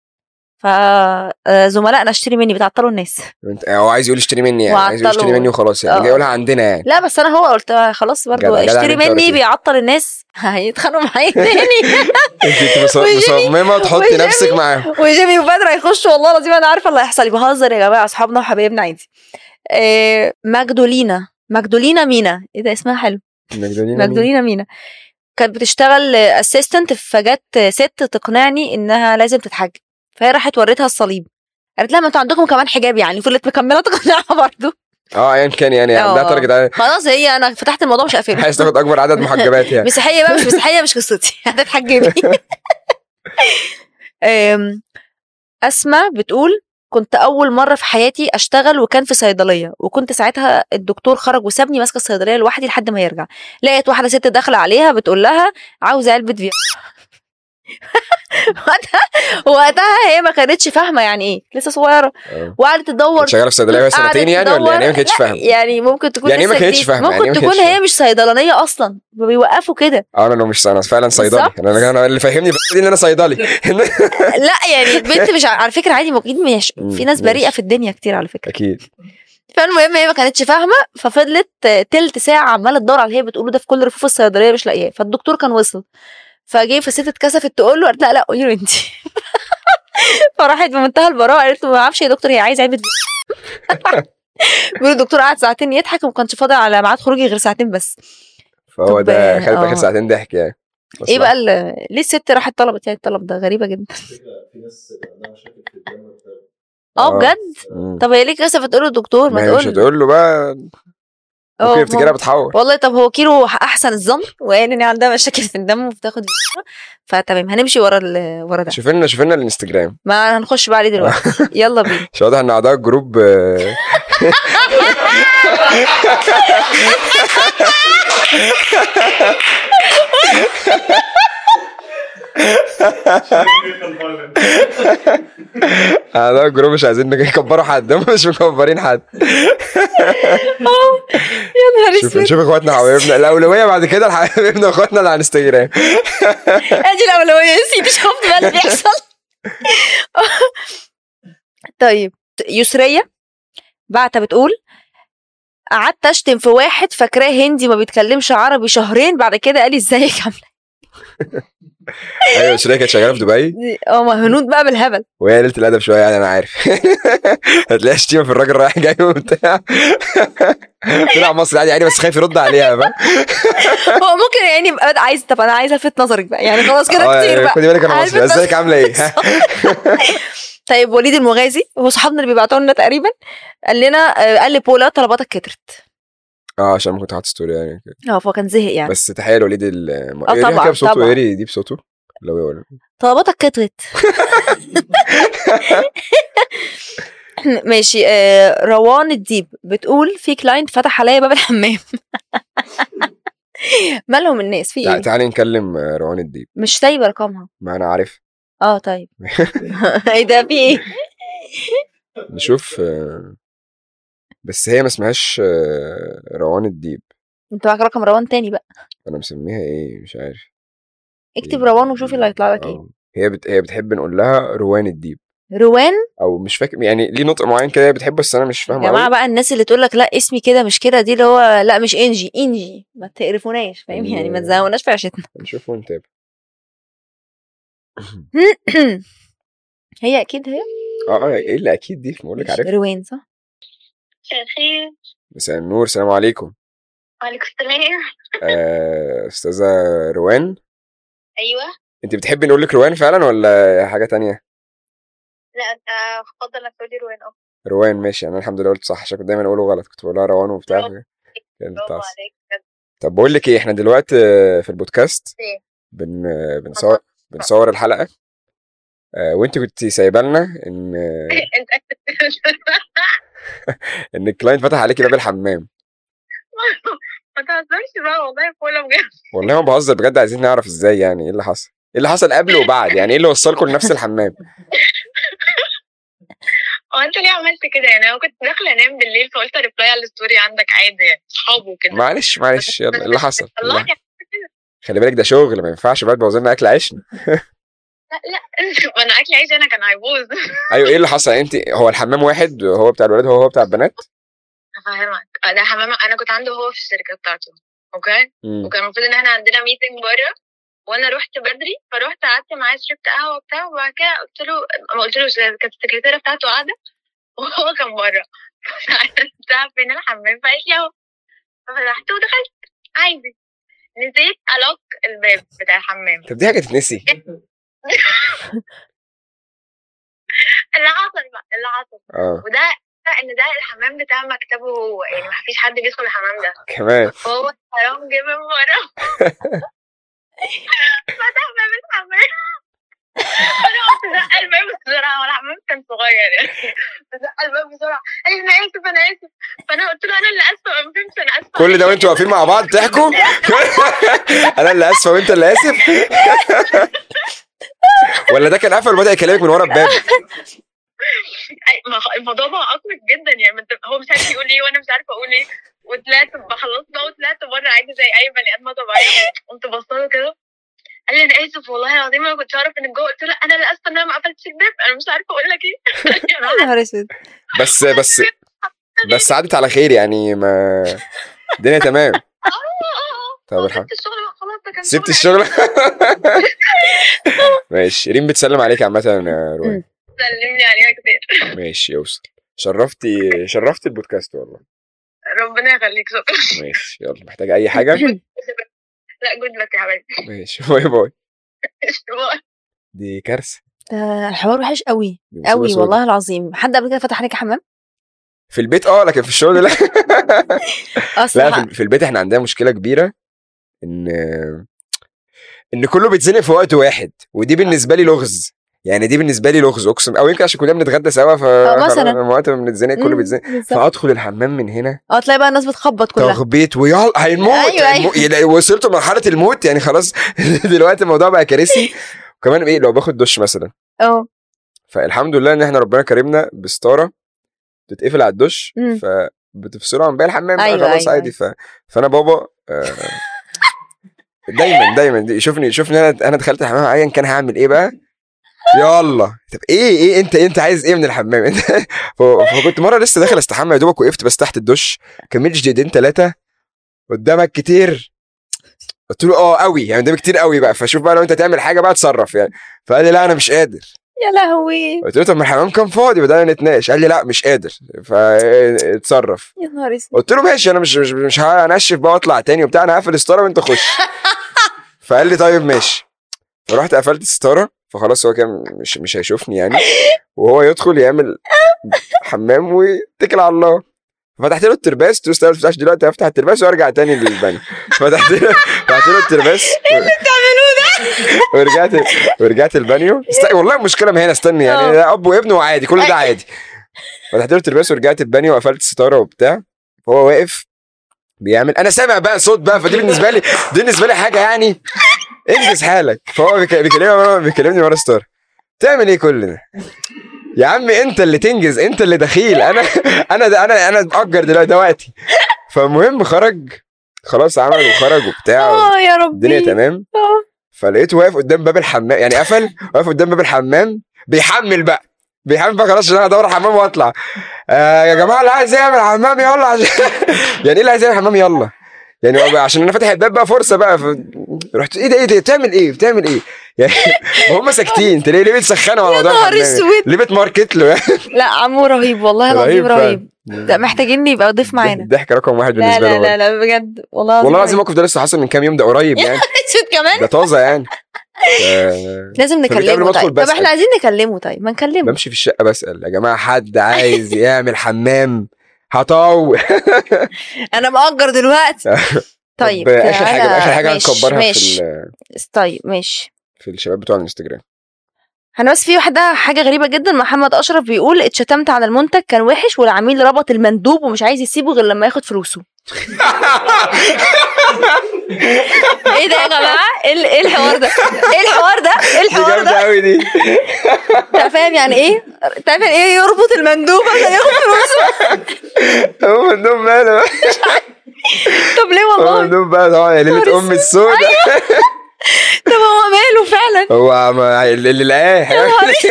فزملائنا اشتري مني بتعطلوا الناس انت- هو عايز يقول اشتري مني يعني عايز يقول اشتري وعطلوا. مني وخلاص يعني آه. جاي يقولها عندنا يعني لا بس انا هو قلت خلاص برضو جدع- جدع اشتري اللي انت مني قلتيه. بيعطل الناس هيتخانقوا معايا تاني انت انت مص- وجيمي- مصممه تحطي وجيمي- نفسك معاهم وجيمي وبدر هيخشوا والله العظيم انا عارفه اللي هيحصل بهزر يا جماعه اصحابنا وحبايبنا عادي آه، ماجدولينا ماجدولينا مينا ايه ده اسمها حلو مجدولين ماجدولينا مينا كانت بتشتغل اسيستنت فجت ست تقنعني انها لازم تتحجب فهي راحت وريتها الصليب قالت لها ما انتوا عندكم كمان حجاب يعني فضلت مكمله تقنعها برضه اه ايا كان يعني اه. عندها تارجت عالي. خلاص هي انا فتحت الموضوع مش هقفله عايز تاخد اكبر عدد محجبات يعني مسيحيه بقى مش مسيحيه مش قصتي هتتحجبي أم، اسماء بتقول كنت اول مره في حياتي اشتغل وكان في صيدليه وكنت ساعتها الدكتور خرج وسابني ماسكه الصيدليه لوحدي لحد ما يرجع لقيت واحده ست داخله عليها بتقول لها عاوزه علبه فيا وقتها وقتها هي ما كانتش فاهمه يعني ايه لسه صغيره اه. وقعدت تدور كانت شغاله في صيدليه وهي قعدت سنتين يعني ولا تدور- يعني إيه ما كانتش لا، فاهمه يعني ممكن تكون يعني إيه ما لسه كانتش جديد. فاهمة؟ يعني ممكن إيه ما تكون كانتش هي مش صيدلانيه اصلا بيوقفوا كده اه انا مش انا فعلا صيدلي بالظبط. انا انا اللي فاهمني بس دي ان انا صيدلي لا يعني البنت مش ع- على فكره عادي ممكن مش مم، في ناس ماشي. بريئه في الدنيا كتير على فكره اكيد فالمهم هي ما كانتش فاهمه ففضلت تلت ساعه عماله تدور على اللي هي بتقوله ده في كل رفوف الصيدليه مش لاقياه فالدكتور كان وصل فجه فالست اتكسفت تقول له قالت لا لا قولي له انت فراحت بمنتهى البراءه قالت له ما اعرفش يا دكتور هي عايزه علبه بيقول الدكتور قعد ساعتين يضحك وما كانش فاضل على ميعاد خروجي غير ساعتين بس فهو طب، ده خدت اه. اخر ساعتين ضحك يعني ايه بقى ال- ليه الست راحت طلبت يعني الطلب ده غريبه جدا فكرة في ناس عندها مشاكل في الدم وبتاع. اه اه. بجد مم. طب هي ليه كسفت تقول للدكتور ما ما هي مش تقول هتقول له بقى اه، ممكن ما- يفتكرها بتحور والله طب هو كيلو احسن الظن وقال ان عندها مشاكل في الدم وبتاخد فتمام هنمشي ورا ال- ورا ده شوف لنا شوف لنا الانستجرام ما هنخش بقى عليه دلوقتي يلا بينا مش واضح ان اعضاء الجروب آه، اعضاء الجروب مش عايزين يكبروا حد هم مش مكبرين حد يا نهار شوف اسود شوف اخواتنا وحبايبنا الاولويه بعد كده لحبايبنا واخواتنا اللي على انستجرام ادي الاولويه يا سيدي شفت بقى اللي بيحصل طيب يسريه بعتها بتقول قعدت اشتم في واحد فاكراه هندي ما بيتكلمش عربي شهرين بعد كده قال لي ازيك عامله ايوه شريكه كانت شغاله في دبي إيه؟ اه ما هنود بقى بالهبل وهي قلت الادب شويه يعني انا عارف هتلاقيها شتيمه في الراجل رايح جاي وبتاع طلع مصري عادي يعني بس خايف يرد عليها بقى هو ممكن يعني يبقى عايز طب انا عايزه الفت نظرك بقى يعني خلاص كده اه كتير يعني بقى خدي بالك انا هلفت مصري نظرك. ازيك عامله ايه طيب وليد المغازي هو صحابنا اللي بيبعتوا لنا تقريبا قال لنا آه، قال لي بولا طلباتك كترت اه عشان ما كنت حاطط ستوري يعني كده. اه فهو كان زهق يعني بس تحيه لوليد ال آه إيري طبعاً، كده بصوته طبعاً. ايري دي بصوته لو ولا طلباتك كترت ماشي آه روان الديب بتقول في كلاينت فتح عليا باب الحمام مالهم الناس في تع- ايه تعالي نكلم آه، روان الديب مش سايبه رقمها ما انا عارف اه طيب ايه ده في ايه نشوف آه، بس هي ما اسمهاش آه، روان الديب انت معاك رقم روان تاني بقى انا مسميها ايه مش عارف اكتب روان وشوفي اللي هيطلع لك ايه آه. هي بت... هي بتحب نقول لها روان الديب روان او مش فاكر يعني ليه نطق معين كده هي بتحبه بس انا مش يا فاهمه جماعه قوي بقى الناس اللي تقول لك لا اسمي كده مش كده دي اللي هو لا مش انجي انجي ما تقرفوناش فاهم يعني ما تزهقوناش في عيشتنا نشوف ونتابع هي اكيد هي اه اه ايه اللي اكيد دي بقول لك عارف روان صح مساء الخير مساء النور السلام عليكم وعليكم السلام آه، استاذه روان ايوه انت بتحبي نقول لك روان فعلا ولا حاجه تانية لا انت افضل انك تقولي روان اه روان ماشي انا الحمد لله قلت صح عشان كنت دايما اقوله غلط كنت بقولها روان وبتاع برافو. كانت برافو بتعصب. عليك بجد. طب بقول لك ايه احنا دلوقتي آه، في البودكاست ايه بن آه، بنصور بنصور الحلقه آه، وانت كنت سايبه لنا ان آه، انت ان الكلاينت فتح عليكي باب الحمام ما تهزرش بقى والله فولا بجد والله ما بهزر بجد عايزين نعرف ازاي يعني ايه اللي حصل ايه اللي حصل قبل وبعد يعني ايه اللي وصلكم لنفس الحمام هو انت ليه عملت كده يعني انا كنت داخله انام بالليل فقلت ريبلاي على الستوري عندك عادي يعني اصحابه وكده معلش معلش يلا ايه اللي حصل الله يلا. خلي بالك ده شغل ما ينفعش بقى تبوظ لنا اكل عيشنا لا لا ما انا اكل عيش انا كان هيبوظ ايوه ايه اللي حصل يعني انت هو الحمام واحد هو بتاع الولاد هو هو بتاع البنات افهمك ده حمام انا كنت عنده هو في الشركه بتاعته اوكي مم. وكان المفروض ان احنا عندنا ميتنج بره وانا رحت بدري فرحت قعدت معاه شربت قهوه وبتاع وبعد كده قلت له ما قلتلوش كانت السكرتيره بتاعته قاعده وهو كان بره بتاع فين الحمام فقالت لي اهو ففتحت ودخلت عادي نسيت الوك الباب بتاع الحمام طب دي حاجه تتنسي اللي حصل بقى اللي حصل اه وده ان ده الحمام بتاع مكتبه هو يعني ما فيش حد بيدخل الحمام ده كمان فهو حرام جه من بره فتح باب الحمام انا قلت زق الباب بسرعه هو الحمام كان صغير يعني زق الباب بسرعه قال لي انا اسف انا اسف فانا قلت له انا اللي اسفه ما فهمتش انا اسفه كل ده وانتوا واقفين مع بعض تحكوا انا اللي اسفه وانت اللي اسف ولا ده كان قفل وبدا يكلمك من ورا الباب أي- ما خ- الموضوع بقى اكبر جدا يعني ما انت- هو مش عارف يقول ايه وانا مش عارفه اقول ايه وطلعت خلصت بقى وطلعت بره عادي زي اي بني ادمه طبيعيه قمت بصله كده قال لي انا اسف والله العظيم انا ما كنتش اعرف انك جوه قلت له انا اللي اسفه ان انا ما قفلتش الباب انا مش عارفه اقول لك ايه يا نهار اسود بس بس بس عدت على خير يعني ما الدنيا تمام طب طب الحمد سبت الشغل بقى خلاص ده كان سبت شغل. الشغل ماشي ريم بتسلم عليك عامة يا روان سلمني عليها كتير ماشي يوصل شرفتي شرفتي البودكاست والله ربنا يخليك شكرا ماشي يلا محتاج اي حاجة لا جود لك يا حبيبي ماشي باي باي باي. دي كارثة ده الحوار وحش قوي دي مصيبة قوي سودا. والله العظيم حد قبل كده فتح عليك حمام في البيت اه لكن في الشغل لا اصلا لا في, في البيت احنا عندنا مشكله كبيره ان ان كله بيتزنق في وقت واحد ودي بالنسبه لي لغز يعني دي بالنسبه لي لغز اقسم او يمكن عشان كلنا بنتغدى سوا ف مثلاً. خلاص وقت ما بنتزنق كله بيتزنق فادخل الحمام من هنا اه تلاقي بقى الناس بتخبط كلها تخبيط ويلا هيموت أيوة، أيوة. هيموت. يعني وصلت لمرحله الموت يعني خلاص دلوقتي الموضوع بقى كارثي وكمان ايه لو باخد دش مثلا اه فالحمد لله ان احنا ربنا كرمنا بستاره بتتقفل على الدش مم. فبتفصله عن باقي الحمام بقى أيوة، خلاص أيوة، عادي ف... فانا بابا آه، دايما دايما دي- شوفني شوفني انا انا دخلت الحمام ايا كان هعمل ايه بقى يلا طب ايه ايه انت انت عايز ايه من الحمام انت ف- فكنت مره لسه داخل استحمى يا دوبك وقفت بس تحت الدش كملتش دقيقتين ثلاثه قدامك كتير قلت له اه قوي يعني قدامك كتير قوي بقى فشوف بقى لو انت تعمل حاجه بقى اتصرف يعني فقال لي لا انا مش قادر يا لهوي قلت له طب ما الحمام كان فاضي بدأنا نتناقش قال لي لا مش قادر فاتصرف يا نهار اسود قلت له ماشي انا مش مش مش هنشف بقى واطلع تاني وبتاع انا هقفل الستاره وانت خش فقال لي طيب ماشي فرحت قفلت الستاره فخلاص هو كان مش مش هيشوفني يعني وهو يدخل يعمل حمام ويتكل على الله فتحت له الترباس قلت له استنى ما تفتحش دلوقتي هفتح الترباس وارجع تاني للبانيو فتحت له فتحت له الترباس ايه اللي بتعملوه ده ورجعت ورجعت البانيو است... والله المشكله ما هنا استني يعني اه. ده اب وابنه وعادي كل ده عادي فتحت له الترباس ورجعت البانيو وقفلت الستاره وبتاع فهو واقف بيعمل انا سامع بقى صوت بقى فدي بالنسبه لي دي بالنسبه لي حاجه يعني انجز حالك فهو بيك- بيكلمني بيكلمني ورا ستار تعمل ايه كل ده يا عم انت اللي تنجز انت اللي دخيل انا انا ده انا انا مأجر دلوقتي ده وقتي فالمهم خرج خلاص عمل وخرج وبتاع اه يا ربي الدنيا تمام اه. فلقيته واقف قدام باب الحمام يعني قفل واقف قدام باب الحمام بيحمل بقى بيحمل بقى خلاص عشان انا ادور حمام واطلع آه يا جماعه اللي عايز يعمل حمام يلا عشان يعني ايه اللي عايز يعمل حمام يلا يعني هو بقى عشان انا فاتح الباب بقى فرصه بقى ف... رحت ايه ده ايه ده بتعمل ايه بتعمل ايه يعني هم ساكتين انت ليه ليه بتسخنوا على يا موضوع نهار الحمام اسود ليه بتماركت له يعني لا عمو رهيب والله العظيم فعلا. رهيب ده محتاجين يبقى ضيف معانا ضحك رقم واحد لا بالنسبه له لا لا لا بجد والله والله العظيم رهيب. الموقف ده لسه حصل من كام يوم ده قريب يعني اسود كمان ده طازه يعني ف- لازم فبالتالي قبل نكلمه ما أدخل طيب طب بسأل. احنا عايزين نكلمه طيب ما نكلمه بمشي في الشقه بسال يا جماعه حد عايز يعمل حمام هطول انا مأجر دلوقتي طيب طب اخر حاجه تعالى. اخر حاجه ماشي، هنكبرها ماشي. في ال- طيب ماشي في الشباب بتوع الانستجرام انا بس في واحده حاجه غريبه جدا محمد اشرف بيقول اتشتمت على المنتج كان وحش والعميل ربط المندوب ومش عايز يسيبه غير لما ياخد فلوسه ايه ده يا جماعه ايه ال- ايه الحوار ده ايه الحوار ده ايه دي الحوار جامده ده قوي دي انت فاهم يعني ايه انت فاهم يعني ايه يربط المندوب عشان ياخد فلوسه هو مندوب ماله طب ليه هو والله مندوب بقى طبعا يا ليله نهار ام السوداء طب هو ماله فعلا هو ما- اللي لقاه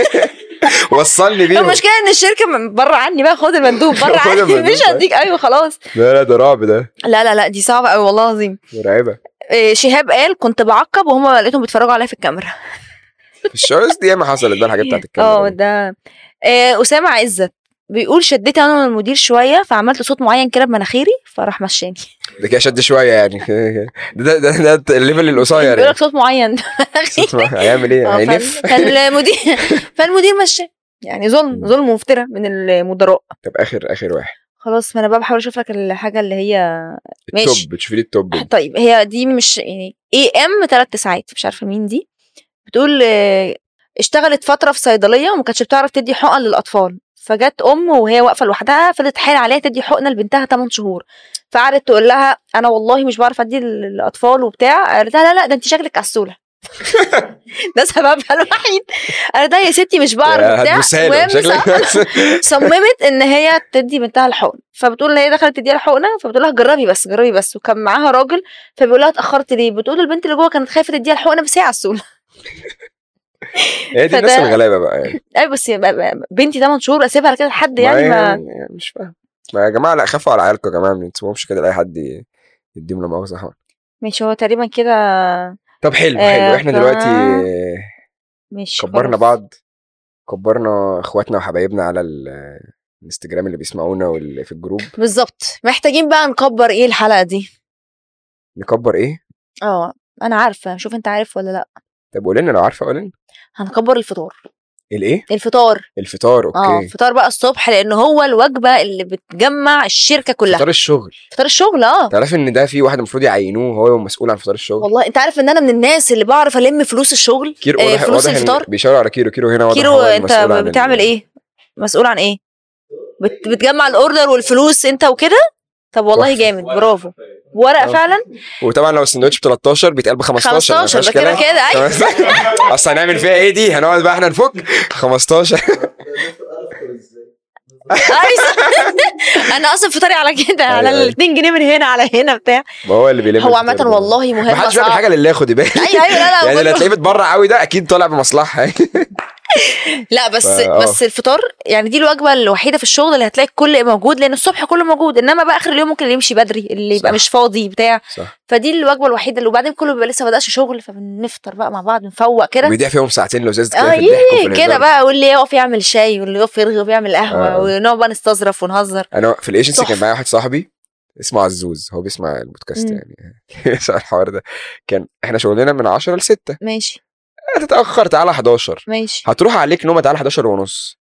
وصلني بيهم المشكله ان الشركه من بره عني بقى خد المندوب بره خد عني المندوب. مش هديك ايوه خلاص لا لا ده رعب ده لا لا لا دي صعبه قوي والله العظيم مرعبه إيه، شهاب قال كنت بعقب وهم لقيتهم بيتفرجوا عليا في الكاميرا في الشوز دي ياما حصلت بقى الحاجات بتاعت اه الكاميرا دي. ده إيه، اسامه عزت بيقول شديت انا والمدير شويه فعملت صوت معين كده بمناخيري فراح مشاني ده كده شد شويه يعني ده ده ده, ده الليفل القصير بيقول يعني لك صوت معين صوت ما- هيعمل ايه آه، هينف فال- فالمدير فالمدير مشاه يعني ظلم ظلم ومفترى من المدراء طب اخر اخر واحد خلاص ما انا بقى بحاول اشوف لك الحاجه اللي هي ماشي. التوب تشوفي لي التوب دي. طيب هي دي مش يعني اي ام ثلاث ساعات مش عارفه مين دي بتقول آه، اشتغلت فتره في صيدليه وما كانتش بتعرف تدي حقن للاطفال فجت ام وهي واقفه لوحدها فضلت حايل عليها تدي حقنه لبنتها 8 شهور فقعدت تقول لها انا والله مش بعرف ادي للاطفال وبتاع قالت لها لا لا ده انت شكلك عسوله ده سببها الوحيد قالت لها يا ستي مش بعرف يا وبتاع هتبوسها له المهم شكلك صممت ان هي تدي بنتها الحقن فبتقول ان هي دخلت تديها الحقنه فبتقول لها جربي بس جربي بس وكان معاها راجل فبيقول لها اتاخرت ليه بتقول البنت اللي جوه كانت خايفه تديها الحقنه بس هي عسوله هي دي الناس فده- الغلابه بقى يعني اي بس يبقى- بقى- بنتي 8 شهور اسيبها على كده لحد ما يعني هي- ما يعني مش فاهم ما يا جماعه لا خافوا على عيالكم يا جماعه ما تسيبوهمش كده لاي حد ي- يديهم لا مؤاخذه حقن ماشي هو تقريبا كده طب حلو آه، حلو احنا ف- دلوقتي ماشي كبرنا خلاص. بعض كبرنا اخواتنا وحبايبنا على ال- الانستجرام اللي بيسمعونا واللي في الجروب بالظبط محتاجين بقى نكبر ايه الحلقه دي نكبر ايه اه انا عارفه شوف انت عارف ولا لا طب قول لنا لو عارفه قول لنا هنكبر الفطار الايه الفطار الفطار اه اوكي الفطار بقى الصبح لان هو الوجبه اللي بتجمع الشركه كلها فطار الشغل فطار الشغل اه تعرف ان ده في واحد المفروض يعينوه هو مسؤول عن فطار الشغل والله انت عارف ان انا من الناس اللي بعرف الم فلوس الشغل كيرو آه، واضح فلوس واضح إن الفطار بيشاوروا على كيرو كيرو هنا واضح كيرو هو انت المسؤول عن ال- بتعمل ايه مسؤول عن ايه بت... بتجمع الاوردر والفلوس انت وكده طب والله تحفة. جامد برافو ورق آه. فعلا وطبعا لو السندوتش ب 13 بيتقال ب 15 ما 15 فيهاش ده كده كلام. كده ايوه اصل هنعمل فيها ايه دي هنقعد بقى احنا نفك 15 أيوة. انا اصلا فطاري على كده على أيوة. ال 2 جنيه من هنا على هنا بتاع ما هو اللي بيلم هو الفطار عامه ده. والله ما مهمه حدش بيعمل صعبه حاجه لله خدي بالك ايوه ايوه لا لا يعني اللي بقول- هتلاقيه بتبرع قوي ده اكيد طالع بمصلحه لا بس فا- آه. بس الفطار يعني دي الوجبه الوحيده في الشغل اللي هتلاقي الكل موجود لان الصبح كله موجود انما بقى اخر اليوم ممكن اللي يمشي بدري اللي يبقى صح. مش فاضي بتاع صح فدي الوجبه الوحيده اللي وبعدين كله بيبقى لسه ما بداش شغل فبنفطر بقى مع بعض نفوق كده وبيضيع فيهم ساعتين لزاز اه كده في الضحك وفي ايه كده الهزار. بقى واللي يقف يعمل شاي واللي يقف يرغي ويعمل قهوه آه. ونقعد بقى نستظرف ونهزر انا في الايجنسي كان تحفة. معايا واحد صاحبي اسمه عزوز هو بيسمع البودكاست مم. يعني بيسمع الحوار ده كان احنا شغلنا من 10 ل 6 ماشي هتتاخر تعالى 11 ماشي هتروح عليك نومه تعالى 11 ونص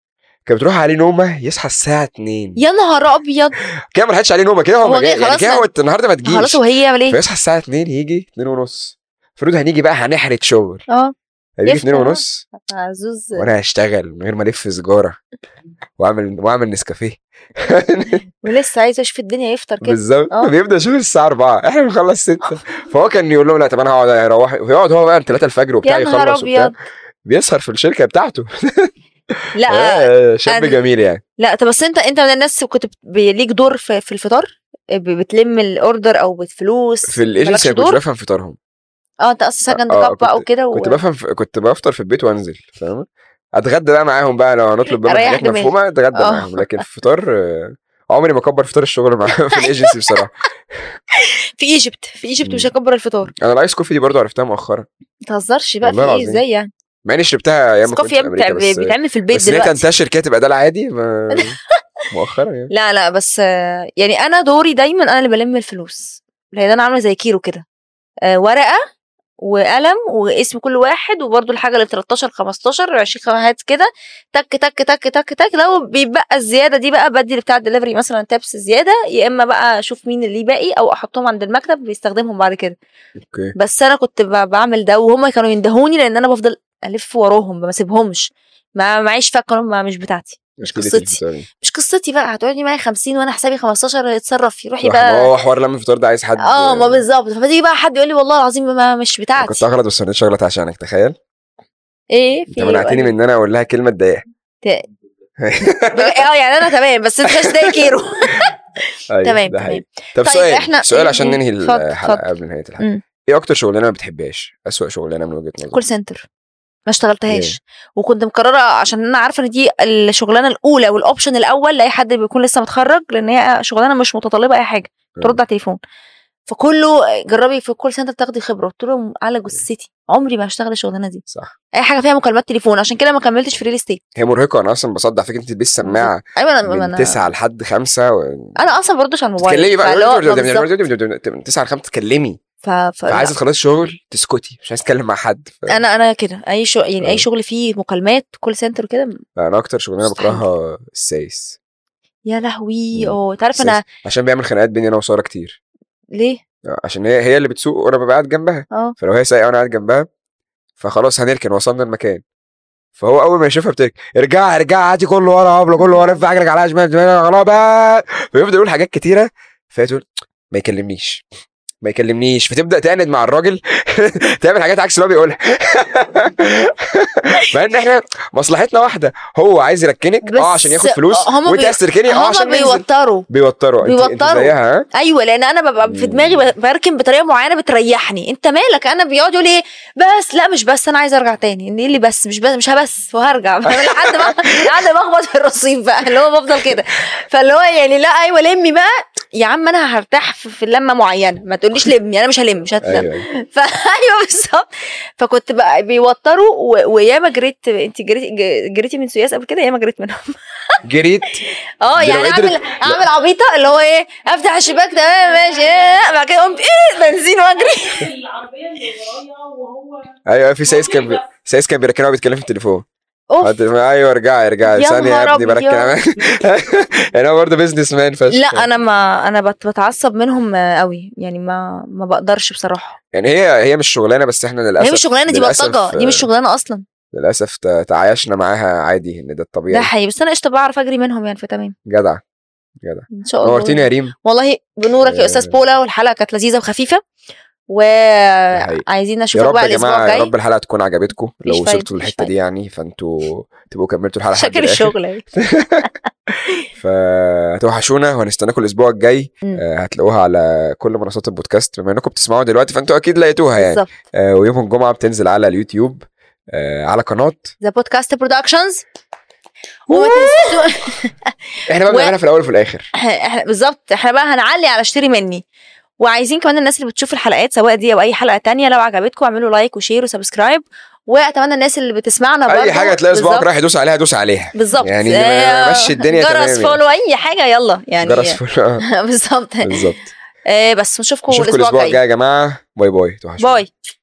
كانت بتروح عليه نومه يصحى الساعه 2 يا نهار ابيض كده ما لحقتش عليه نومه كده هو هو ما جاي جاي يعني خلاص كده ما- هو النهارده ما تجيش خلاص وهي يعمل ايه؟ فيصحى الساعه 2 يجي 2 ونص المفروض هنيجي بقى هنحرت شغل اه هيجي يفطر 2 ونص عزوز وانا هشتغل من غير ما الف سيجاره واعمل واعمل نسكافيه ولسه عايز اشوف الدنيا يفطر كده بالظبط اه. بيبدا شغل الساعه 4 احنا بنخلص 6 فهو كان يقول لهم لا طب انا هقعد اروح ويقعد هو بقى 3 الفجر وبتاع يا نهار يخلص وبتاع ابيض بيسهر في الشركه بتاعته لا آه، شاب أنا- جميل يعني لا طب بس انت انت من الناس كنت بت- بي- ليك دور في, في الفطار ب- بتلم الاوردر او بالفلوس في الايجنسي مالكش انا كنت دور بفهم فطارهم اه انت اصلا سكند آه، كاب بقى كنت- وكده و... كنت بفهم في... كنت بفطر في البيت وانزل فاهم اتغدى بقى معاهم بقى لو هنطلب بقى أريح حاجات دماغي. مفهومه اتغدى اه. معاهم لكن في الفطار آه، عمري ما اكبر فطار الشغل مع في الايجنسي بصراحه في ايجيبت في ايجيبت مم. مش هكبر الفطار انا الايس كوفي دي برضو عرفتها مؤخرا ما تهزرش بقى في والله ايه العظيم. ازاي يعني مع اني شربتها ايام ما كنت الكوفي في امريكا بتاع- بس بيتعمل في البيت بس ان هي دلوقتي تنتشر كده تبقى ده العادي ما... مؤخرا يعني لا لا بس آه، يعني انا دوري دايما انا اللي بلم الفلوس لان انا عامله زي كيلو كده آه، ورقه وقلم واسم كل واحد وبرده الحاجه اللي 13 15 20 خمسات كده تك تك تك تك تك لو بيبقى الزياده دي بقى بدي بتاع الدليفري مثلا تابس زياده يا اما بقى اشوف مين اللي باقي او احطهم عند المكتب بيستخدمهم بعد كده اوكي بس انا كنت ب- بعمل ده وهم كانوا يندهوني لان انا بفضل الف وراهم ما بسيبهمش ما معيش فكه ما مش بتاعتي مش مشكلة قصتي الفطار دي. مش قصتي بقى هتقعدي معايا 50 وانا حسابي 15 اتصرفي روحي صح، بقى ما هو حوار لما الفطار ده عايز حد اه ما بالظبط فتيجي بقى حد يقول لي والله العظيم ما مش كنت بتاعتي اغلط بس ما رضيتش اغلط عشانك تخيل ايه انت منعتني من ان انا اقول لها كلمه تضايقها اه يعني انا تمام بس انت مش ده كيرو أيوة، تمام ده تمام حقيقي. طب طيب، سؤال إحنا- سؤال عشان مم. ننهي اتفضل، الحلقه اتفضل. قبل نهايه الحلقه مم. ايه اكتر شغلانه ما بتحبهاش اسوأ شغلانه من وجهه نظرك كول سنتر ما اشتغلتهاش وكنت مقرره عشان انا عارفه ان دي الشغلانه الاولى والاوبشن الاول لاي حد بيكون لسه متخرج لان هي شغلانه مش متطلبه اي حاجه ترد على التليفون فكله جربي في الكول سنتر تاخدي خبره قلت لهم على جثتي عمري ما هشتغل الشغلانه دي صح اي حاجه فيها مكالمات تليفون عشان كده ما كملتش في ريل استيت هي مرهقه انا اصلا بصدع فكره انت تلبسي سماعه ايوه انا من انا 9 لحد 5 و... انا اصلا ما بردش على الموبايل تتكلمي فاللي هو- بقى بالظبط. من 9 ل 5 تتكلمي ف... ف... فعايزه تخلصي شغل تسكتي مش عايزه تتكلم مع حد ف... انا انا كده اي شغل يعني آه. اي شغل فيه مكالمات كول سنتر وكده انا اكتر شغلانه مستحيل. بكرهها السايس يا لهوي مم. اه تعرف انا السايس. عشان بيعمل خناقات بيني انا وساره كتير ليه عشان هي هي اللي بتسوق وانا ببقى قاعد جنبها اه فلو هي سايقه وانا قاعد جنبها فخلاص هنركن وصلنا المكان فهو اول ما يشوفها بتركن ارجع ارجع هاتي كله ورا هبله كله ورا في عجلك على شمال شمال، خلاص بقى فيفضل يقول حاجات كتيره فهي تقول ما يكلمنيش ما يكلمنيش فتبدا تعند مع الراجل تعمل حاجات عكس اللي هو بيقولها مع ان احنا مصلحتنا واحده هو عايز يركنك بس اه عشان ياخد فلوس هما وانت بي- عايز تركني اه هما عشان ننزل بيوتروا بيوتروا انت انت بيوتروا. زيها ها ايوه لان انا ببقى في مم. دماغي ب- بركن بطريقه معينه بتريحني انت مالك انا بيقعد يقول ايه بس لا مش بس انا عايز ارجع تاني ايه اللي بس مش بس مش هبس وهرجع لحد ما لحد ما اخبط في الرصيف بقى اللي هو بفضل كده فاللي هو يعني لا ايوه لمي بقى يا عم انا هرتاح في في اللمه معينه ما تقوليش لمي انا مش هلم مش هتلم ايوه أيوة. فايوه بالظبط فكنت بقى بيوتروا و- وياما جريت انت جريتي جريتي من سويس قبل كده ياما جريت منهم جريت اه دي لو يعني قدرت- اعمل اعمل عبيطه اللي هو ايه افتح الشباك تمام ماشي إيه، بعد كده قمت ايه بنزين واجري العربيه اللي ورايا وهو ايوه في سايس كان بي... سايس كان بيركنها وبيتكلم في التليفون اوف قلت له، ايوه ارجعي ارجعي يا ثانيه يا نهار ابني بركن أبيض. يعني هو برضه بزنس مان فشخ لا انا ما انا بت- بتعصب منهم آه، قوي يعني ما ما بقدرش بصراحه يعني هي هي مش شغلانه بس احنا للاسف هي مش شغلانه دي للأسف- بلطجه دي مش شغلانه اصلا للاسف ت- تعايشنا معاها عادي ان ده ده الطبيعي حقيقي بس انا قشطه بعرف اجري منهم يعني فتمام جدع ان شاء الله نورتيني يا ريم والله بنورك يا آه. استاذ بولا والحلقه كانت لذيذه وخفيفه حقيقي. وعايزين يا اشوفك رب بقى يا الاسبوع جماعه يا الجاي رب الحلقه تكون عجبتكم لو مفيش فايدة، وصلتوا مفيش للحته دي يعني فانتوا تبقوا كملتوا الحلقه لحد شاكر الآخر. الشغل أهي. فهتوحشونا وهنستناكم الاسبوع الجاي مم. آه، هتلاقوها على كل منصات البودكاست بما انكم بتسمعوا دلوقتي فانتوا اكيد لقيتوها يعني بالظبط آه، ويوم الجمعه بتنزل على اليوتيوب آه، على قناه ذا بودكاست برودكشنز وما تنسوا احنا بقى و- بنعملها في الاول وفي الاخر احنا بالظبط احنا بقى هنعلي على اشتري مني وعايزين كمان الناس اللي بتشوف الحلقات سواء دي او اي حلقه تانية لو عجبتكم اعملوا لايك وشير وسبسكرايب واتمنى الناس اللي بتسمعنا برضه اي حاجه تلاقي صباعك بالظبط- رايح يدوس عليها دوس عليها بالظبط يعني آه، مشي الدنيا تمام جرس يعني. فولو اي حاجه يلا يعني جرس فل- آه، بالظبط بالظبط آه، بس نشوفكم نشوفكم الاسبوع الاسبوع الجاي الجاي يا جماعه باي باي توحشونا. باي